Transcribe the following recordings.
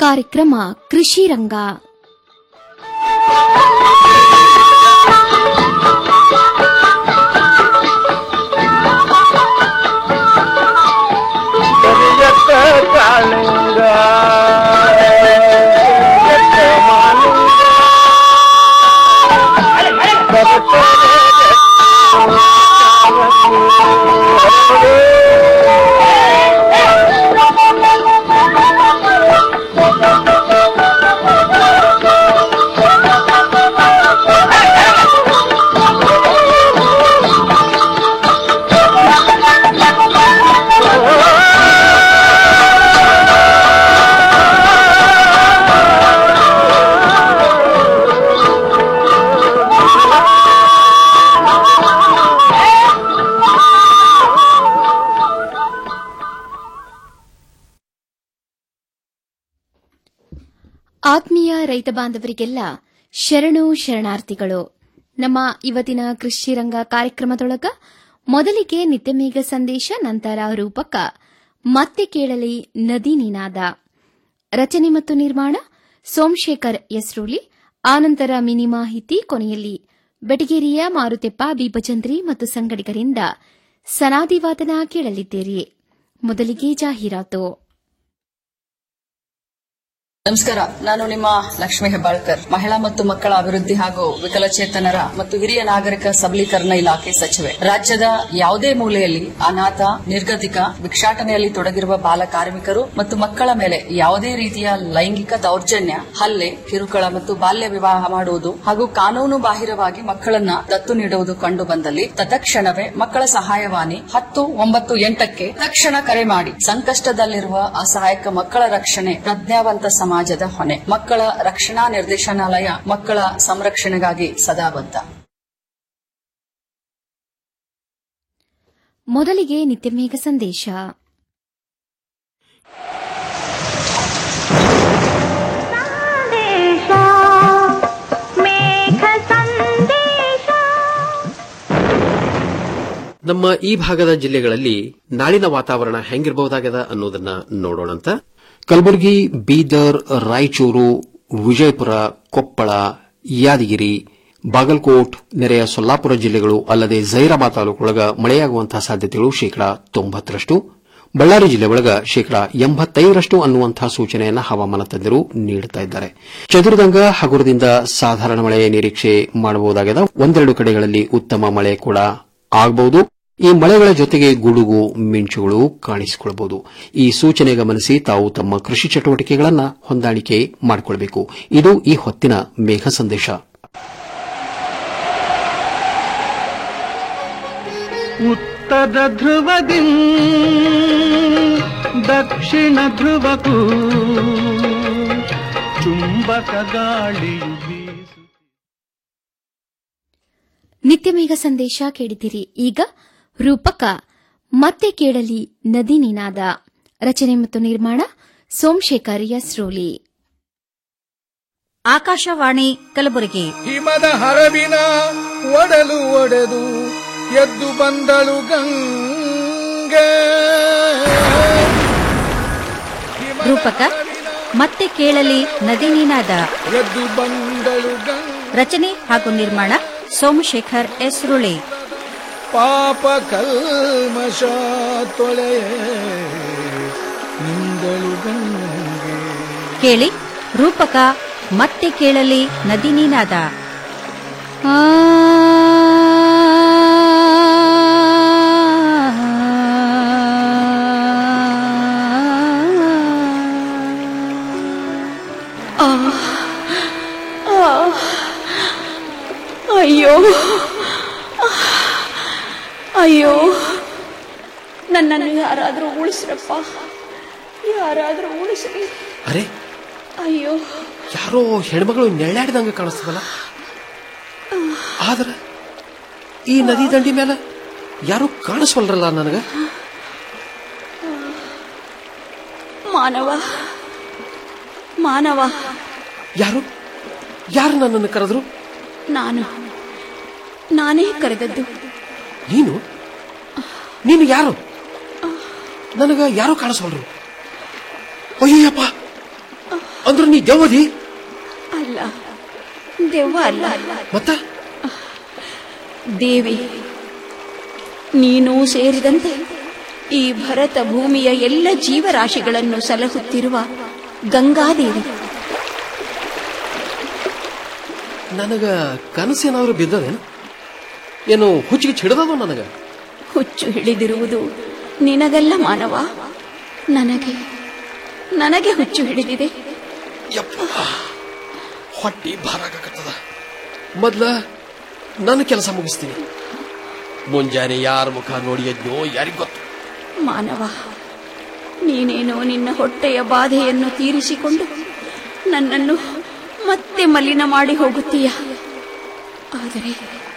ಕಾರ್ಯಕ್ರಮ ಕೃಷಿ ರಂಗ ಕರಿಯತ್ತ ಕಾಳಿಂಗ ಕರಿಯತ್ತ ಮಾಲಿಂಗ ಆತ್ಮೀಯ ರೈತ ಬಾಂಧವರಿಗೆಲ್ಲ ಶರಣು ಶರಣಾರ್ಥಿಗಳು ನಮ್ಮ ಇವತ್ತಿನ ಕೃಷಿ ರಂಗ ಕಾರ್ಯಕ್ರಮದೊಳಗ ಮೊದಲಿಗೆ ನಿತ್ಯಮೇಘ ಸಂದೇಶ ನಂತರ ರೂಪಕ ಮತ್ತೆ ಕೇಳಲಿ ನದಿ ನಿನಾದ ರಚನೆ ಮತ್ತು ನಿರ್ಮಾಣ ಸೋಮಶೇಖರ್ ಯಸ್ರೂಲಿ ಆನಂತರ ಮಿನಿ ಮಾಹಿತಿ ಕೊನೆಯಲ್ಲಿ ಬೆಟಗೇರಿಯ ಮಾರುತೆಪ್ಪ ಬೀಪಚಂದ್ರಿ ಮತ್ತು ಸಂಗಡಿಗರಿಂದ ಸನಾದಿವಾದನ ಕೇಳಲಿದ್ದೀರಿ ಮೊದಲಿಗೆ ಜಾಹೀರಾತು ನಮಸ್ಕಾರ ನಾನು ನಿಮ್ಮ ಲಕ್ಷ್ಮೀ ಹೆಬ್ಬಾಳ್ಕರ್ ಮಹಿಳಾ ಮತ್ತು ಮಕ್ಕಳ ಅಭಿವೃದ್ಧಿ ಹಾಗೂ ವಿಕಲಚೇತನರ ಮತ್ತು ಹಿರಿಯ ನಾಗರಿಕ ಸಬಲೀಕರಣ ಇಲಾಖೆ ಸಚಿವೆ ರಾಜ್ಯದ ಯಾವುದೇ ಮೂಲೆಯಲ್ಲಿ ಅನಾಥ ನಿರ್ಗತಿಕ ಭಿಕ್ಷಾಟನೆಯಲ್ಲಿ ತೊಡಗಿರುವ ಬಾಲ ಕಾರ್ಮಿಕರು ಮತ್ತು ಮಕ್ಕಳ ಮೇಲೆ ಯಾವುದೇ ರೀತಿಯ ಲೈಂಗಿಕ ದೌರ್ಜನ್ಯ ಹಲ್ಲೆ ಕಿರುಕುಳ ಮತ್ತು ಬಾಲ್ಯ ವಿವಾಹ ಮಾಡುವುದು ಹಾಗೂ ಕಾನೂನು ಬಾಹಿರವಾಗಿ ಮಕ್ಕಳನ್ನ ದತ್ತು ನೀಡುವುದು ಕಂಡು ಬಂದಲ್ಲಿ ತತ್ಕ್ಷಣವೇ ಮಕ್ಕಳ ಸಹಾಯವಾಣಿ ಹತ್ತು ಒಂಬತ್ತು ಎಂಟಕ್ಕೆ ತಕ್ಷಣ ಕರೆ ಮಾಡಿ ಸಂಕಷ್ಟದಲ್ಲಿರುವ ಅಸಹಾಯಕ ಮಕ್ಕಳ ರಕ್ಷಣೆ ಪ್ರಜ್ಞಾವಂತ ಸಮಾಜದ ಹೊಣೆ ಮಕ್ಕಳ ರಕ್ಷಣಾ ನಿರ್ದೇಶನಾಲಯ ಮಕ್ಕಳ ಸಂರಕ್ಷಣೆಗಾಗಿ ಸದಾ ಬದ್ಧ ಮೊದಲಿಗೆ ನಿತ್ಯಮೇಘ ಸಂದೇಶ ಸಂದೇಶ ಮೇಘ ಸಂದೇಶ ನಮ್ಮ ಈ ಭಾಗದ ಜಿಲ್ಲೆಗಳಲ್ಲಿ ನಾಳಿನ ವಾತಾವರಣ ಹೆಂಗಿರಬಹುದಾಗದ ಅನ್ನೋದನ್ನ ನೋಡೋಣಂತ ಕಲಬುರಗಿ ಬೀದರ್ ರಾಯಚೂರು ವಿಜಯಪುರ ಕೊಪ್ಪಳ ಯಾದಗಿರಿ ಬಾಗಲಕೋಟ್ ನೆರೆಯ ಸೊಲ್ಲಾಪುರ ಜಿಲ್ಲೆಗಳು ಅಲ್ಲದೆ ಜೈರಾಬಾದ್ ತಾಲೂಕೊಳಗ ಮಳೆಯಾಗುವಂತಹ ಸಾಧ್ಯತೆಗಳು ಶೇಕಡಾ ತೊಂಬತ್ತರಷ್ಟು ಬಳ್ಳಾರಿ ಜಿಲ್ಲೆ ಒಳಗ ಶೇಕಡಾ ಎಂಬತ್ತೈದರಷ್ಟು ಅನ್ನುವಂತಹ ಸೂಚನೆಯನ್ನು ಹವಾಮಾನ ತಜ್ಞರು ನೀಡುತ್ತಾ ಇದ್ದಾರೆ ಚದುರದಂಗ ಹಗುರದಿಂದ ಸಾಧಾರಣ ಮಳೆ ನಿರೀಕ್ಷೆ ಮಾಡಬಹುದಾಗಿದೆ ಒಂದೆರಡು ಕಡೆಗಳಲ್ಲಿ ಉತ್ತಮ ಮಳೆ ಕೂಡ ಆಗಬಹುದು ಈ ಮಳೆಗಳ ಜೊತೆಗೆ ಗುಡುಗು ಮಿಂಚುಗಳು ಕಾಣಿಸಿಕೊಳ್ಳಬಹುದು ಈ ಸೂಚನೆ ಗಮನಿಸಿ ತಾವು ತಮ್ಮ ಕೃಷಿ ಚಟುವಟಿಕೆಗಳನ್ನು ಹೊಂದಾಣಿಕೆ ಮಾಡಿಕೊಳ್ಳಬೇಕು ಇದು ಈ ಹೊತ್ತಿನ ಮೇಘ ಸಂದೇಶ ಉತ್ತರ ಧ್ರುವದಿ ದಕ್ಷಿಣ ಧ್ರುವಕ್ಕೂ ಚುಂಬಕ ಗಾಳಿಯು ಬೀಸು ನಿತ್ಯಮೇಘ ಸಂದೇಶ ಕೇಳಿದಿರಿ ಈಗ ರೂಪಕ ಮತ್ತೆ ಕೇಳಲಿ ನದಿ ನಿನಾದ ರಚನೆ ಮತ್ತು ನಿರ್ಮಾಣ ಸೋಮಶೇಖರ್ ಯಸ್ರೋಲಿ ಆಕಾಶವಾಣಿ ಕಲಬುರಗಿ ಹಿಮದ ಹರವಿನ ಒಡಲು ಒಡೆದು ಎದ್ದು ಬಂದಳು ಗಂಗೆ ಹಿಮದ ರೂಪಕ ಹರವಿನ ಮತ್ತೆ ಕೇಳಲಿ ನದಿ ನೀನಾದ ಎದ್ದು ಬಂದಳು ಗಂಗೆ ರಚನೆ ಹಾಗೂ ನಿರ್ಮಾಣ ಸೋಮಶೇಖರ್ ಎಸ್ ರುಳಿ ಪಾಪ ಕಲ್ಮಶ ತೊಳೆಯೇ ನಿಂದಳು ಗಂಗೆ ಕೇಳಿ ರೂಪಕ ಮತ್ತೆ ಕೇಳಲಿ ನದಿ ನೀನಾದ ಅಯ್ಯೋ ಅಯ್ಯೋ ನನ್ನನ್ನು ಯಾರಾದರೂ ಉಳಿಸ್ರಪ್ಪ ಯಾರಾದರೂ ಉಳಿಸ್ರಿ ಅರೆ ಅಯ್ಯೋ ಯಾರೋ ಹೆಣ್ಮಗಳು ನೆಳ್ಳಾಡಿದಂಗ ಕಾಣಿಸ್ತದಲ್ಲ ಆದ್ರ ಈ ನದಿ ದಂಡಿ ಮೇಲೆ ಯಾರು ಕಾಣಿಸ್ವಲ್ರಲ್ಲ ನನಗ ಮಾನವ ಮಾನವ ಯಾರು ಯಾರು ನನ್ನನ್ನು ಕರೆದ್ರು ನಾನು ನಾನೇ ಕರೆದದ್ದು ನೀನು ನೀನು ಯಾರು ನನಗ ಯಾರು ಕಾಣಿಸೋಲ್ರು ಅಯ್ಯಪ್ಪ ಅಂದ್ರ ನೀ ದೆವ್ವದಿ ಅಲ್ಲ ದೆವ್ವ ಅಲ್ಲ ಮತ್ತ ದೇವಿ ನೀನು ಸೇರಿದಂತೆ ಈ ಭರತ ಭೂಮಿಯ ಎಲ್ಲ ಜೀವರಾಶಿಗಳನ್ನು ಸಲಹುತ್ತಿರುವ ಗಂಗಾದೇವಿ ನನಗ ಕನಸೇನಾದ್ರು ಬಿದ್ದದೇನು ಏನು ಹುಚ್ಚಿಗೆ ಹಿಡದದು ನನಗ ಹುಚ್ಚು ಹಿಡಿದಿರುವುದು ನಿನಗಲ್ಲ ಮಾನವ ನನಗೆ ನನಗೆ ಹುಚ್ಚು ಹಿಡಿದಿದೆ ಯಪ್ಪ ಹೊಟ್ಟಿ ಭಾರಾಗತ್ತದ ಮೊದ್ಲ ನನ್ನ ಕೆಲಸ ಮುಗಿಸ್ತೀನಿ ಮುಂಜಾನೆ ಯಾರ ಮುಖ ನೋಡಿ ಯಜ್ಞೋ ಯಾರಿಗ್ ಗೊತ್ತು ಮಾನವ ನೀನೇನೋ ನಿನ್ನ ಹೊಟ್ಟೆಯ ಬಾಧೆಯನ್ನು ತೀರಿಸಿಕೊಂಡು ನನ್ನನ್ನು ಮತ್ತೆ ಮಲಿನ ಮಾಡಿ ಹೋಗುತ್ತೀಯ ಆದರೆ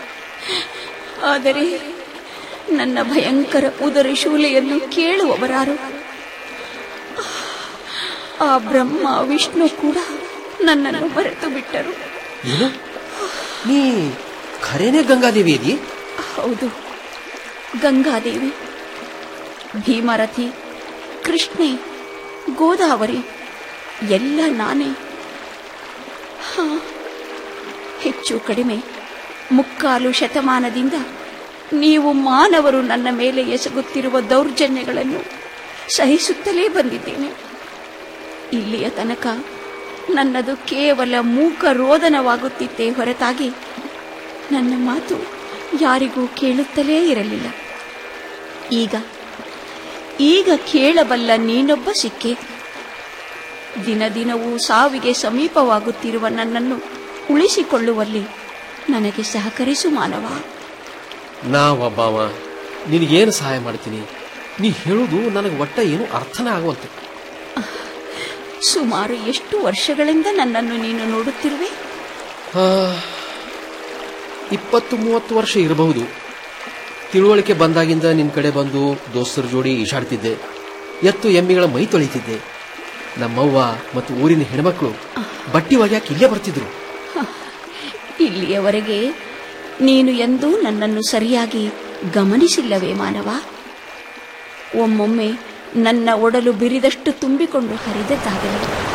ಆದರೆ ನನ್ನ ಭಯಂಕರ ಉದರ ಶೂಲೆಯನ್ನು ಕೇಳುವವರಾರು ಆ ಬ್ರಹ್ಮ ವಿಷ್ಣು ಕೂಡ ನನ್ನನ್ನು ಮರೆತು ಬಿಟ್ಟರು ಏನು ನೀ ಖರೇನೆ ಗಂಗಾದೇವಿ ಇದೀ ಹೌದು ಗಂಗಾದೇವಿ ಭೀಮರಥಿ ಕೃಷ್ಣೆ ಗೋದಾವರಿ ಎಲ್ಲ ನಾನೇ ಹಾ ಹೆಚ್ಚು ಕಡಿಮೆ ಮುಕ್ಕಾಲು ಶತಮಾನದಿಂದ ನೀವು ಮಾನವರು ನನ್ನ ಮೇಲೆ ಎಸಗುತ್ತಿರುವ ದೌರ್ಜನ್ಯಗಳನ್ನು ಸಹಿಸುತ್ತಲೇ ಬಂದಿದ್ದೇನೆ ಇಲ್ಲಿಯ ತನಕ ನನ್ನದು ಕೇವಲ ಮೂಕ ರೋದನವಾಗುತ್ತಿತ್ತೇ ಹೊರತಾಗಿ ನನ್ನ ಮಾತು ಯಾರಿಗೂ ಕೇಳುತ್ತಲೇ ಇರಲಿಲ್ಲ ಈಗ ಈಗ ಕೇಳಬಲ್ಲ ನೀನೊಬ್ಬ ಸಿಕ್ಕೆ ದಿನ ದಿನವೂ ಸಾವಿಗೆ ಸಮೀಪವಾಗುತ್ತಿರುವ ನನ್ನನ್ನು ಉಳಿಸಿಕೊಳ್ಳುವಲ್ಲಿ ನನಗೆ ಸಹಕರಿಸು ಮಾನವ ನಾವಬ್ಬಾವ ನಿನಗೇನು ಸಹಾಯ ಮಾಡ್ತೀನಿ ನೀ ಹೇಳುದು ನನಗೆ ಒಟ್ಟ ಏನು ಅರ್ಥನೇ ಆಗುವಂತೆ ಸುಮಾರು ಎಷ್ಟು ವರ್ಷಗಳಿಂದ ನನ್ನನ್ನು ನೀನು ನೋಡುತ್ತಿರುವೆ ಆ, ಇಪ್ಪತ್ತು ಮೂವತ್ತು ವರ್ಷ ಇರಬಹುದು ತಿಳುವಳಿಕೆ ಬಂದಾಗಿಂದ ನಿನ್ ಕಡೆ ಬಂದು ದೋಸ್ತರ ಜೋಡಿ ಈಶಾಡ್ತಿದ್ದೆ ಎತ್ತು ಎಮ್ಮಿಗಳ ಮೈ ತೊಳಿತಿದ್ದೆ ನಮ್ಮವ್ವ ಮತ್ತು ಊರಿನ ಹೆಣ್ಮಕ್ಳು ಬಟ್ಟಿ ಒಗ್ಯಾಕ ಇಲ್ಲೇ ಬರ್ತಿದ್ರು ಇಲ್ಲಿಯವರೆಗೆ ನೀನು ಎಂದೂ ನನ್ನನ್ನು ಸರಿಯಾಗಿ ಗಮನಿಸಿಲ್ಲವೇ ಮಾನವ ಒಮ್ಮೊಮ್ಮೆ ನನ್ನ ಒಡಲು ಬಿರಿದಷ್ಟು ತುಂಬಿಕೊಂಡು ಹರಿದದ್ದಾಗಲಿ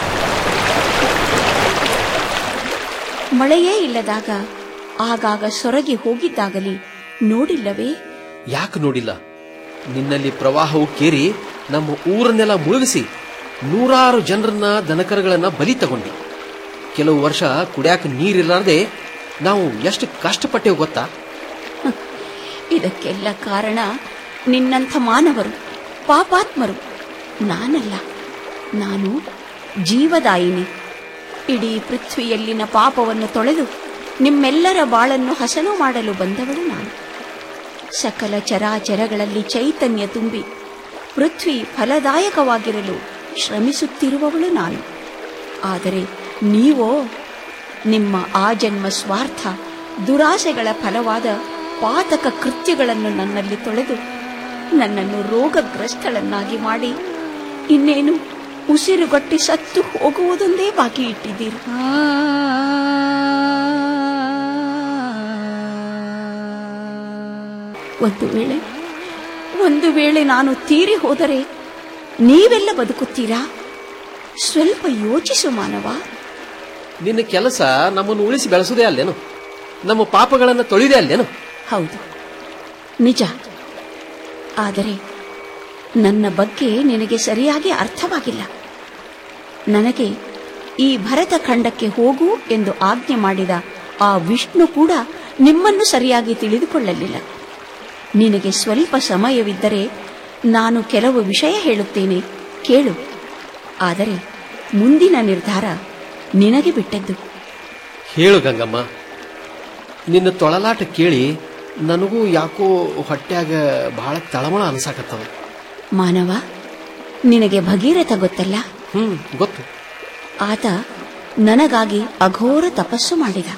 ಮಳೆಯೇ ಇಲ್ಲದಾಗ ಆಗಾಗ ಸೊರಗಿ ಹೋಗಿದ್ದಾಗಲಿ ನೋಡಿಲ್ಲವೇ ಯಾಕೆ ನೋಡಿಲ್ಲ ನಿನ್ನಲ್ಲಿ ಪ್ರವಾಹವು ಕೇರಿ ನಮ್ಮ ಊರನ್ನೆಲ್ಲ ಮುಳುಗಿಸಿ ನೂರಾರು ಜನರನ್ನ ದನಕರಗಳನ್ನ ಬಲಿ ತಗೊಂಡಿ ಕೆಲವು ವರ್ಷ ಕುಡ್ಯಾಕ ನೀರಿಲ್ಲಾರ್ದೆ ನಾವು ಎಷ್ಟು ಕಷ್ಟಪಟ್ಟೆವು ಗೊತ್ತಾ ಇದಕ್ಕೆಲ್ಲ ಕಾರಣ ನಿನ್ನಂಥ ಮಾನವರು ಪಾಪಾತ್ಮರು ನಾನಲ್ಲ ನಾನು ಜೀವದಾಯಿನಿ ಇಡೀ ಪೃಥ್ವಿಯಲ್ಲಿನ ಪಾಪವನ್ನು ತೊಳೆದು ನಿಮ್ಮೆಲ್ಲರ ಬಾಳನ್ನು ಹಸನು ಮಾಡಲು ಬಂದವಳು ನಾನು ಸಕಲ ಚರಾಚರಗಳಲ್ಲಿ ಚೈತನ್ಯ ತುಂಬಿ ಪೃಥ್ವಿ ಫಲದಾಯಕವಾಗಿರಲು ಶ್ರಮಿಸುತ್ತಿರುವವಳು ನಾನು ಆದರೆ ನೀವೋ ನಿಮ್ಮ ಆಜನ್ಮ ಸ್ವಾರ್ಥ ದುರಾಸೆಗಳ ಫಲವಾದ ಪಾತಕ ಕೃತ್ಯಗಳನ್ನು ನನ್ನಲ್ಲಿ ತೊಳೆದು ನನ್ನನ್ನು ರೋಗಗ್ರಸ್ತಳನ್ನಾಗಿ ಮಾಡಿ ಇನ್ನೇನು ಉಸಿರುಗಟ್ಟಿ ಸತ್ತು ಹೋಗುವುದೊಂದೇ ಬಾಕಿ ಇಟ್ಟಿದ್ದೀರಿ ಒಂದು ವೇಳೆ ಒಂದು ವೇಳೆ ನಾನು ತೀರಿ ಹೋದರೆ ನೀವೆಲ್ಲ ಬದುಕುತ್ತೀರಾ ಸ್ವಲ್ಪ ಯೋಚಿಸು ಮಾನವ ನಿನ್ನ ಕೆಲಸ ನಮ್ಮನ್ನು ಉಳಿಸಿ ಬೆಳೆಸುವುದೇ ಅಲ್ಲೇನು ನಮ್ಮ ಪಾಪಗಳನ್ನು ತೊಳಿದೆ ಅಲ್ಲೇನು ಹೌದು ನಿಜ ಆದರೆ ನನ್ನ ಬಗ್ಗೆ ನಿನಗೆ ಸರಿಯಾಗಿ ಅರ್ಥವಾಗಿಲ್ಲ ನನಗೆ ಈ ಭರತ ಖಂಡಕ್ಕೆ ಹೋಗು ಎಂದು ಆಜ್ಞೆ ಮಾಡಿದ ಆ ವಿಷ್ಣು ಕೂಡ ನಿಮ್ಮನ್ನು ಸರಿಯಾಗಿ ತಿಳಿದುಕೊಳ್ಳಲಿಲ್ಲ ನಿನಗೆ ಸ್ವಲ್ಪ ಸಮಯವಿದ್ದರೆ ನಾನು ಕೆಲವು ವಿಷಯ ಹೇಳುತ್ತೇನೆ ಕೇಳು ಆದರೆ ಮುಂದಿನ ನಿರ್ಧಾರ ನಿನಗೆ ಬಿಟ್ಟದ್ದು ಹೇಳು ಗಂಗಮ್ಮ ನಿನ್ನ ತೊಳಲಾಟ ಕೇಳಿ ನನಗೂ ಯಾಕೋ ಹೊಟ್ಯಾಗ ಬಹಳ ತಳಮಳ ಅನ್ಸಾಕತ್ತವ ಮಾನವ ನಿನಗೆ ಭಗೀರಥ ಗೊತ್ತಲ್ಲ ಹ್ಮ್ ಗೊತ್ತು ಆತ ನನಗಾಗಿ ಅಘೋರ ತಪಸ್ಸು ಮಾಡಿದ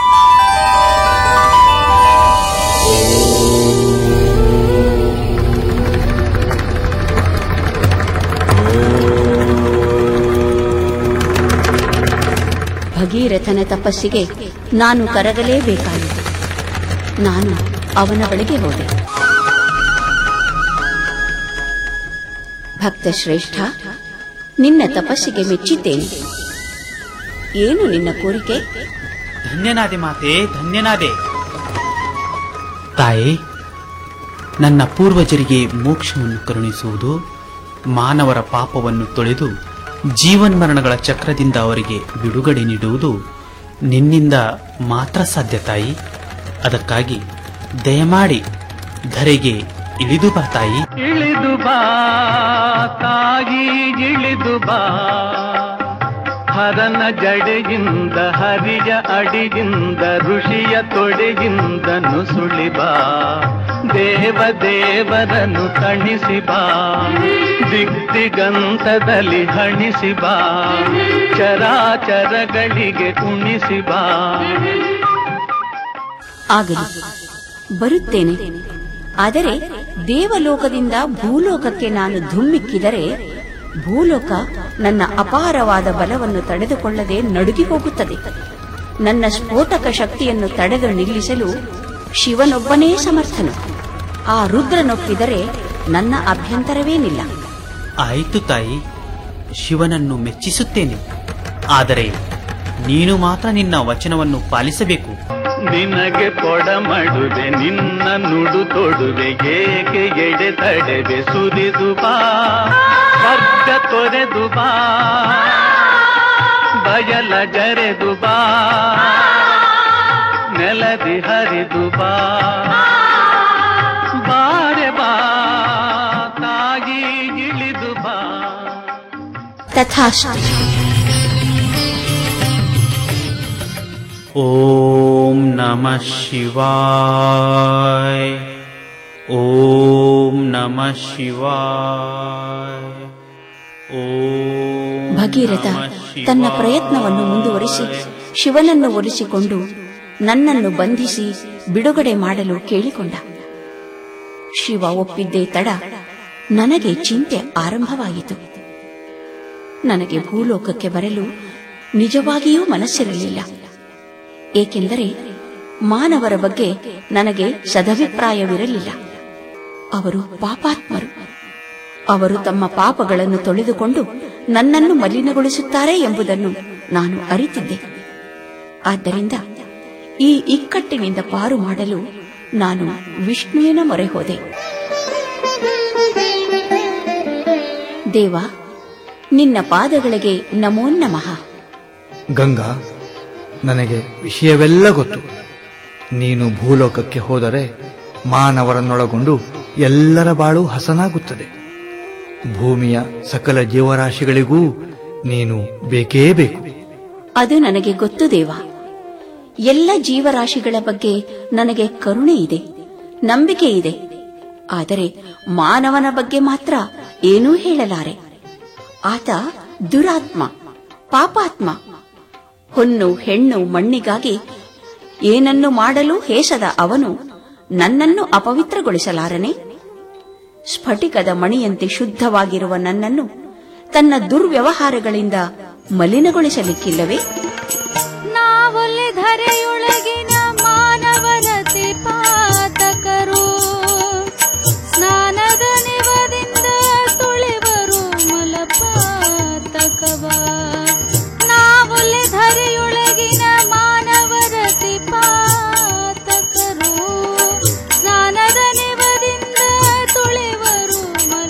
ಭಗೀರಥನ ತಪಸ್ಸಿಗೆ ನಾನು ಕರಗಲೇಬೇಕಾಯಿತು ನಾನು ಅವನ ಬಳಿಗೆ ಹೋದೆ ಭಕ್ತ ಶ್ರೇಷ್ಠ ನಿನ್ನ ತಪಸ್ಸಿಗೆ ಮೆಚ್ಚಿದ್ದೇನೆ ಏನು ನಿನ್ನ ಕೋರಿಕೆ ಧನ್ಯನಾದೆ ಮಾತೆ ಧನ್ಯನಾದೆ ತಾಯಿ ನನ್ನ ಪೂರ್ವಜರಿಗೆ ಮೋಕ್ಷವನ್ನು ಕರುಣಿಸುವುದು ಮಾನವರ ಪಾಪವನ್ನು ತೊಳೆದು ಜೀವನ್ಮರಣಗಳ ಚಕ್ರದಿಂದ ಅವರಿಗೆ ಬಿಡುಗಡೆ ನೀಡುವುದು ನಿನ್ನಿಂದ ಮಾತ್ರ ಸಾಧ್ಯ ತಾಯಿ ಅದಕ್ಕಾಗಿ ದಯಮಾಡಿ ಧರೆಗೆ ಇಳಿದು ಬಾ ತಾಯಿ ಇಳಿದು ಬಾ ತಾಯಿ ಇಳಿದು ಬಾ ಹರನ ಜಡೆಯಿಂದ ಹರಿಯ ಅಡಿಯಿಂದ ಋಷಿಯ ತೊಡೆಯಿಂದ ನುಸುಳಿ ಬಾ ದೇವ ದೇವರನ್ನು ತಣಿಸಿ ಬಾ ದಿಗ್ದಿಗಂತದಲ್ಲಿ ಹಣಿಸಿ ಬಾ ಚರಾಚರಗಳಿಗೆ ಉಣಿಸಿ ಬಾ ಆಗಲಿ ಬರುತ್ತೇನೆ ಆದರೆ ದೇವಲೋಕದಿಂದ ಭೂಲೋಕಕ್ಕೆ ನಾನು ಧುಮ್ಮಿಕ್ಕಿದರೆ ಭೂಲೋಕ ನನ್ನ ಅಪಾರವಾದ ಬಲವನ್ನು ತಡೆದುಕೊಳ್ಳದೆ ನಡುಗಿ ಹೋಗುತ್ತದೆ ನನ್ನ ಸ್ಫೋಟಕ ಶಕ್ತಿಯನ್ನು ತಡೆದು ನಿಲ್ಲಿಸಲು ಶಿವನೊಬ್ಬನೇ ಸಮರ್ಥನು ಆ ರುದ್ರನೊಪ್ಪಿದರೆ ನನ್ನ ಅಭ್ಯಂತರವೇನಿಲ್ಲ ಆಯಿತು ತಾಯಿ ಶಿವನನ್ನು ಮೆಚ್ಚಿಸುತ್ತೇನೆ ಆದರೆ ನೀನು ಮಾತ್ರ ನಿನ್ನ ವಚನವನ್ನು ಪಾಲಿಸಬೇಕು ನಿನಗೆ ಕೊಡಮಡುವೆ ನಿನ್ನ ನುಡು ತೊಡುವೆ ಏಕೆ ಎಡೆ ತಡೆವೆ ಸುರಿದು ಬಾ ಸ್ವರ್ಗ ತೊರೆದು ಬಾ ಬಯಲ ಜರೆದು ಬಾ ನೆಲದಿ ಹರಿದು ಬಾ ಬಾರೆ ಬಾ ತಾಯಿ ಇಳಿದು ಬಾ ತಥಾಸ್ತು ಓಂ ನಮಃ ಶಿವಾಯ ಓಂ ನಮಃ ಶಿವಾಯ ಓಂ ಭಗೀರಥ ನಮಃ ಶಿವಾಯ. ತನ್ನ ಪ್ರಯತ್ನವನ್ನು ಮುಂದುವರಿಸಿ ಶಿವನನ್ನು ಒಲಿಸಿಕೊಂಡು ನನ್ನನ್ನು ಬಂಧಿಸಿ ಬಿಡುಗಡೆ ಮಾಡಲು ಕೇಳಿಕೊಂಡ ಶಿವ ಒಪ್ಪಿದ್ದೇ ತಡ ನನಗೆ ಚಿಂತೆ ಆರಂಭವಾಯಿತು ನನಗೆ ಭೂಲೋಕಕ್ಕೆ ಬರಲು ನಿಜವಾಗಿಯೂ ಮನಸ್ಸಿರಲಿಲ್ಲ ಏಕೆಂದರೆ ಮಾನವರ ಬಗ್ಗೆ ನನಗೆ ಸದಭಿಪ್ರಾಯವಿರಲಿಲ್ಲ ಅವರು ಪಾಪಾತ್ಮರು ಅವರು ತಮ್ಮ ಪಾಪಗಳನ್ನು ತೊಳೆದುಕೊಂಡು ನನ್ನನ್ನು ಮಲಿನಗೊಳಿಸುತ್ತಾರೆ ಎಂಬುದನ್ನು ನಾನು ಅರಿತಿದ್ದೆ ಆದ್ದರಿಂದ ಈ ಇಕ್ಕಟ್ಟಿನಿಂದ ಪಾರು ಮಾಡಲು ನಾನು ವಿಷ್ಣುವಿನ ಮೊರೆ ಹೋದೆ ದೇವ ನಿನ್ನ ಪಾದಗಳಿಗೆ ನಮೋ ನಮಃ ಗಂಗಾ ನನಗೆ ವಿಷಯವೆಲ್ಲ ಗೊತ್ತು ನೀನು ಭೂಲೋಕಕ್ಕೆ ಹೋದರೆ ಮಾನವರನ್ನೊಳಗೊಂಡು ಎಲ್ಲರ ಬಾಳು ಹಸನಾಗುತ್ತದೆ ಭೂಮಿಯ ಸಕಲ ಜೀವರಾಶಿಗಳಿಗೂ ನೀನು ಬೇಕೇ ಬೇಕು ಅದು ನನಗೆ ಗೊತ್ತು ದೇವ ಎಲ್ಲ ಜೀವರಾಶಿಗಳ ಬಗ್ಗೆ ನನಗೆ ಕರುಣೆ ಇದೆ ನಂಬಿಕೆ ಇದೆ ಆದರೆ ಮಾನವನ ಬಗ್ಗೆ ಮಾತ್ರ ಏನೂ ಹೇಳಲಾರೆ ಆತ ದುರಾತ್ಮ ಪಾಪಾತ್ಮ ಹೊನ್ನು ಹೆಣ್ಣು ಮಣ್ಣಿಗಾಗಿ ಏನನ್ನು ಮಾಡಲು ಹೇಸದ ಅವನು ನನ್ನನ್ನು ಅಪವಿತ್ರಗೊಳಿಸಲಾರನೆ ಸ್ಫಟಿಕದ ಮಣಿಯಂತೆ ಶುದ್ಧವಾಗಿರುವ ನನ್ನನ್ನು ತನ್ನ ದುರ್ವ್ಯವಹಾರಗಳಿಂದ ಮಲಿನಗೊಳಿಸಲಿಕ್ಕಿಲ್ಲವೇ ನಾವೊಲ್ಲಿ ಧರೆಯೊಳಗಿನ ಮಾನವರತಿ ಪಾತಕರು ಸ್ನಾನದ ನಿವದಿಂದ ತುಳಿವರು ಮಲಪಾತಕವ ನಾವೊಲ್ಲಿ ಧರೆಯೊಳಗಿನ ಮಾನವರತಿ ಪಾತಕರು ಸ್ನಾನದ ನಿವದಿಂದ ತುಳಿವರು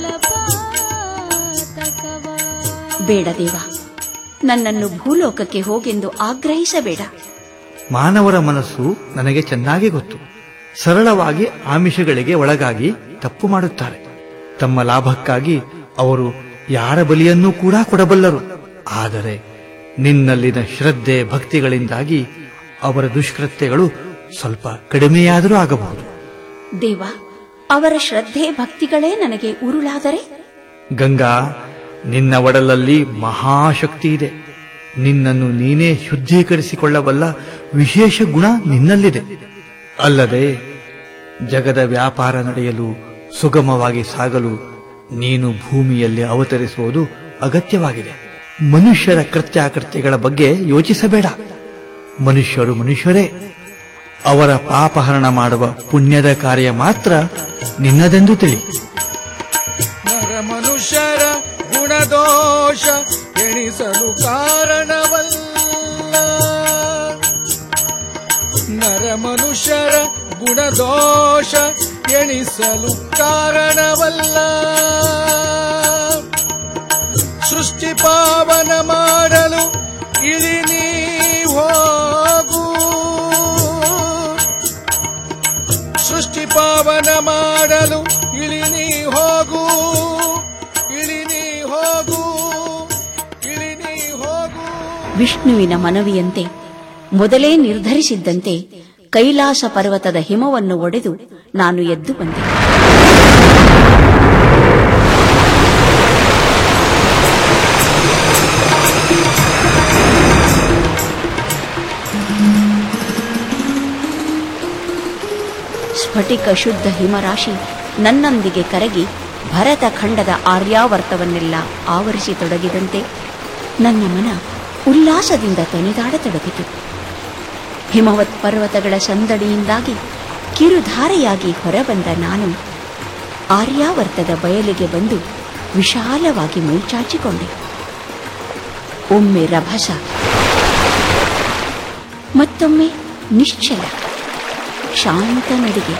ಮಲಪಾತಕವ ಬೇಡ ದೇವ ನನ್ನನ್ನು ಭೂಲೋಕಕ್ಕೆ ಹೋಗೆಂದು ಆಗ್ರಹಿಸಬೇಡ ಮಾನವರ ಮನಸ್ಸು ನನಗೆ ಚೆನ್ನಾಗಿ ಗೊತ್ತು ಸರಳವಾಗಿ ಆಮಿಷಗಳಿಗೆ ಒಳಗಾಗಿ ತಪ್ಪು ಮಾಡುತ್ತಾರೆ ತಮ್ಮ ಲಾಭಕ್ಕಾಗಿ ಅವರು ಯಾರ ಬಲಿಯನ್ನೂ ಕೂಡ ಕೊಡಬಲ್ಲರು ಆದರೆ ನಿನ್ನಲ್ಲಿನ ಶ್ರದ್ಧೆ ಭಕ್ತಿಗಳಿಂದಾಗಿ ಅವರ ದುಷ್ಕೃತ್ಯಗಳು ಸ್ವಲ್ಪ ಕಡಿಮೆಯಾದರೂ ಆಗಬಹುದು ದೇವ ಅವರ ಶ್ರದ್ಧೆ ಭಕ್ತಿಗಳೇ ನನಗೆ ಉರುಳಾದರೆ ಗಂಗಾ ನಿನ್ನ ಒಡಲಲ್ಲಿ ಮಹಾಶಕ್ತಿ ಇದೆ ನಿನ್ನನ್ನು ನೀನೇ ಶುದ್ಧೀಕರಿಸಿಕೊಳ್ಳಬಲ್ಲ ವಿಶೇಷ ಗುಣ ನಿನ್ನಲ್ಲಿದೆ ಅಲ್ಲದೆ ಜಗದ ವ್ಯಾಪಾರ ನಡೆಯಲು ಸುಗಮವಾಗಿ ಸಾಗಲು ನೀನು ಭೂಮಿಯಲ್ಲಿ ಅವತರಿಸುವುದು ಅಗತ್ಯವಾಗಿದೆ ಮನುಷ್ಯರ ಕೃತ್ಯಾಕೃತ್ಯಗಳ ಬಗ್ಗೆ ಯೋಚಿಸಬೇಡ ಮನುಷ್ಯರು ಮನುಷ್ಯರೇ ಅವರ ಪಾಪಹರಣ ಮಾಡುವ ಪುಣ್ಯದ ಕಾರ್ಯ ಮಾತ್ರ ನಿನ್ನದೆಂದು ತಿಳಿ ನರ ಮನುಷ್ಯರ ಗುಣದೋಷ ಎಣಿಸಲು ಕಾರಣವಲ್ಲ ಗುಣದೋಷ ಎಣಿಸಲು ಕಾರಣವಲ್ಲ ಸೃಷ್ಟಿ ಪಾವನ ಮಾಡಲು ಇಳಿ ನೀ ಹೋಗು ಸೃಷ್ಟಿ ಪಾವನ ಮಾಡಲು ಇಳಿ ನೀ ಹೋಗು ಇಳಿ ನೀ ಹೋಗು ಇಳಿ ನೀ ಹೋಗು ವಿಷ್ಣುವಿನ ಮನವಿಯಂತೆ ಮೊದಲೇ ನಿರ್ಧರಿಸಿದ್ದಂತೆ ಕೈಲಾಸ ಪರ್ವತದ ಹಿಮವನ್ನು ಒಡೆದು ನಾನು ಎದ್ದು ಬಂದೆ ಸ್ಫಟಿಕ ಶುದ್ಧ ಹಿಮರಾಶಿ ನನ್ನೊಂದಿಗೆ ಕರಗಿ ಭರತ ಖಂಡದ ಆರ್ಯಾವರ್ತವನ್ನೆಲ್ಲ ಆವರಿಸಿ ತೊಡಗಿದಂತೆ ನನ್ನ ಮನ ಉಲ್ಲಾಸದಿಂದ ತೊನೆದಾಡತೊಡಗಿತು ಹಿಮವತ್ ಪರ್ವತಗಳ ಸಂದಡಿಯಿಂದಾಗಿ ಕಿರುಧಾರೆಯಾಗಿ ಹೊರಬಂದ ನಾನು ಆರ್ಯಾವರ್ತದ ಬಯಲಿಗೆ ಬಂದು ವಿಶಾಲವಾಗಿ ಮೈಚಾಚಿಕೊಂಡೆ ಒಮ್ಮೆ ರಭಸ ಮತ್ತೊಮ್ಮೆ ನಿಶ್ಚಲ ಶಾಂತ ನಡಿಗೆ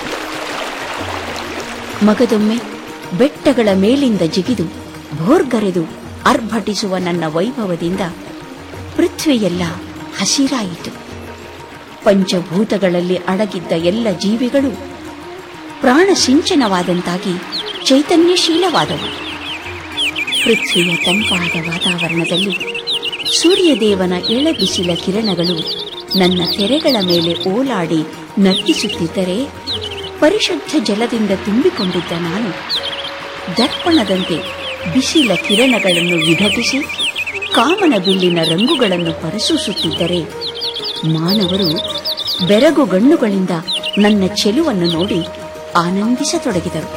ಮಗದೊಮ್ಮೆ ಬೆಟ್ಟಗಳ ಮೇಲಿಂದ ಜಿಗಿದು ಭೋರ್ಗರೆದು ಅರ್ಭಟಿಸುವ ನನ್ನ ವೈಭವದಿಂದ ಪೃಥ್ವಿಯೆಲ್ಲ ಹಸಿರಾಯಿತು ಪಂಚಭೂತಗಳಲ್ಲಿ ಅಡಗಿದ್ದ ಎಲ್ಲ ಜೀವಿಗಳು ಪ್ರಾಣ ಸಿಂಚನವಾದಂತಾಗಿ ಚೈತನ್ಯಶೀಲವಾದವು ಪೃಥ್ವಿಯ ತಂಪಾದ ವಾತಾವರಣದಲ್ಲಿ ಸೂರ್ಯದೇವನ ಎಳಬಿಸಿಲ ಕಿರಣಗಳು ನನ್ನ ತೆರೆಗಳ ಮೇಲೆ ಓಲಾಡಿ ನರ್ತಿಸುತ್ತಿದ್ದರೆ ಪರಿಶುದ್ಧ ಜಲದಿಂದ ತುಂಬಿಕೊಂಡಿದ್ದ ನಾನು ದರ್ಪಣದಂತೆ ಬಿಸಿಲ ಕಿರಣಗಳನ್ನು ವಿಭಜಿಸಿ ಕಾಮನ ಬಿಲ್ಲಿನ ರಂಗುಗಳನ್ನು ಹೊರಸೂಸುತ್ತಿದ್ದರೆ ಮಾನವರು ಬೆರಗು ಗಣ್ಣುಗಳಿಂದ ನನ್ನ ಚೆಲುವನ್ನು ನೋಡಿ ಆನಂದಿಸತೊಡಗಿದರು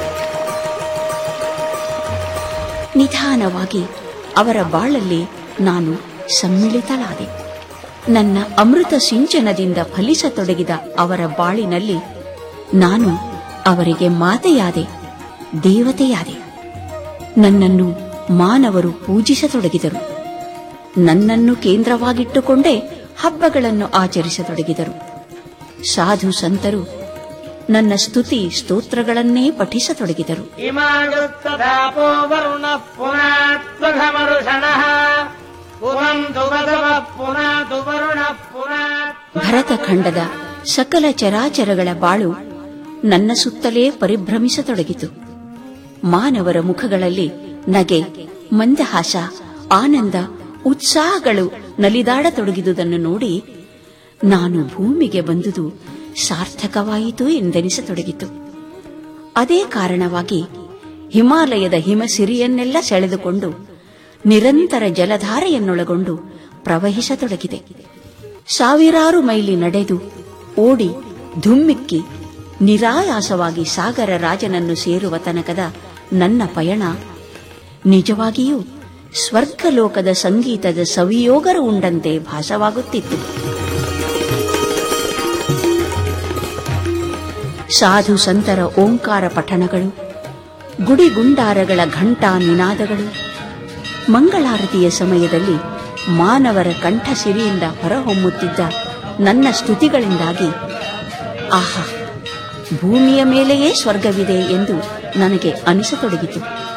ನಿಧಾನವಾಗಿ ಅವರ ಬಾಳಲ್ಲಿ ನಾನು ಸಮ್ಮಿಳಿತಳಾದೆ ನನ್ನ ಅಮೃತ ಸಿಂಚನದಿಂದ ಫಲಿಸತೊಡಗಿದ ಅವರ ಬಾಳಿನಲ್ಲಿ ನಾನು ಅವರಿಗೆ ಮಾತೆಯಾದೆ ದೇವತೆಯಾದೆ ನನ್ನನ್ನು ಮಾನವರು ಪೂಜಿಸತೊಡಗಿದರು ನನ್ನನ್ನು ಕೇಂದ್ರವಾಗಿಟ್ಟುಕೊಂಡೇ ಹಬ್ಬಗಳನ್ನು ಆಚರಿಸತೊಡಗಿದರು ಸಾಧು ಸಂತರು ನನ್ನ ಸ್ತುತಿ ಸ್ತೋತ್ರಗಳನ್ನೇ ಪಠಿಸತೊಡಗಿದರು ಇಮಾಯುಕ್ತಧಾಪೋ ವರುಣ ಪುನಾತ್ಮಘಮರುಷಣಃ ಪುನಂತು ವಸವ ಪುನಾತು ವರುಣ ಪುನಾ ಭರತಖಂಡದ ಸಕಲ ಚರಾಚರಗಳ ಬಾಳು ನನ್ನ ಸುತ್ತಲೇ ಪರಿಭ್ರಮಿಸತೊಡಗಿತು ಮಾನವರ ಮುಖಗಳಲ್ಲಿ ನಗೆ ಮಂದಹಾಸ ಆನಂದ ಉತ್ಸಾಹಗಳು ನಲಿದಾಡತೊಡಗಿದುದನ್ನು ನೋಡಿ ನಾನು ಭೂಮಿಗೆ ಬಂದುದು ಸಾರ್ಥಕವಾಯಿತು ಎಂದೆನಿಸತೊಡಗಿತು ಅದೇ ಕಾರಣವಾಗಿ ಹಿಮಾಲಯದ ಹಿಮಸಿರಿಯನ್ನೆಲ್ಲ ಸೆಳೆದುಕೊಂಡು ನಿರಂತರ ಜಲಧಾರೆಯನ್ನೊಳಗೊಂಡು ಪ್ರವಹಿಸತೊಡಗಿದೆ ಸಾವಿರಾರು ಮೈಲಿ ನಡೆದು ಓಡಿ ಧುಮ್ಮಿಕ್ಕಿ ನಿರಾಯಾಸವಾಗಿ ಸಾಗರ ರಾಜನನ್ನು ಸೇರುವ ತನಕದ ನನ್ನ ಪಯಣ ನಿಜವಾಗಿಯೂ ಸ್ವರ್ಗಲೋಕದ ಸಂಗೀತದ ಸವಿಯೋಗರ ಉಂಡಂತೆ ಭಾಸವಾಗುತ್ತಿತ್ತು ಸಾಧು ಸಂತರ ಓಂಕಾರ ಪಠಣಗಳು ಗುಡಿಗುಂಡಾರಗಳ ಘಂಟಾ ನಿನಾದಗಳು ಮಂಗಳಾರತಿಯ ಸಮಯದಲ್ಲಿ ಮಾನವರ ಕಂಠಸಿರಿಯಿಂದ ಹೊರಹೊಮ್ಮುತ್ತಿದ್ದ ನನ್ನ ಸ್ತುತಿಗಳಿಂದಾಗಿ ಆಹಾ ಭೂಮಿಯ ಮೇಲೆಯೇ ಸ್ವರ್ಗವಿದೆ ಎಂದು ನನಗೆ ಅನಿಸತೊಡಗಿತು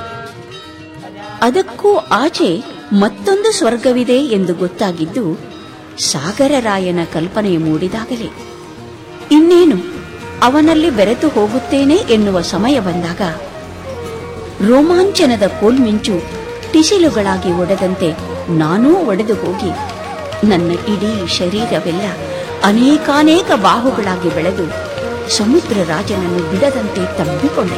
ಅದಕ್ಕೂ ಆಚೆ ಮತ್ತೊಂದು ಸ್ವರ್ಗವಿದೆ ಎಂದು ಗೊತ್ತಾಗಿದ್ದು ಸಾಗರರಾಯನ ಕಲ್ಪನೆ ಮೂಡಿದಾಗಲೇ ಇನ್ನೇನು ಅವನಲ್ಲಿ ಬೆರೆತು ಹೋಗುತ್ತೇನೆ ಎನ್ನುವ ಸಮಯ ಬಂದಾಗ ರೋಮಾಂಚನದ ಕೋಲ್ಮಿಂಚು ಟಿಸಿಲುಗಳಾಗಿ ಒಡೆದಂತೆ ನಾನೂ ಒಡೆದು ಹೋಗಿ ನನ್ನ ಇಡೀ ಶರೀರವೆಲ್ಲ ಅನೇಕಾನೇಕ ಬಾಹುಗಳಾಗಿ ಬೆಳೆದು ಸಮುದ್ರ ರಾಜನನ್ನು ಬಿಡದಂತೆ ತಬ್ಬಿಕೊಂಡೆ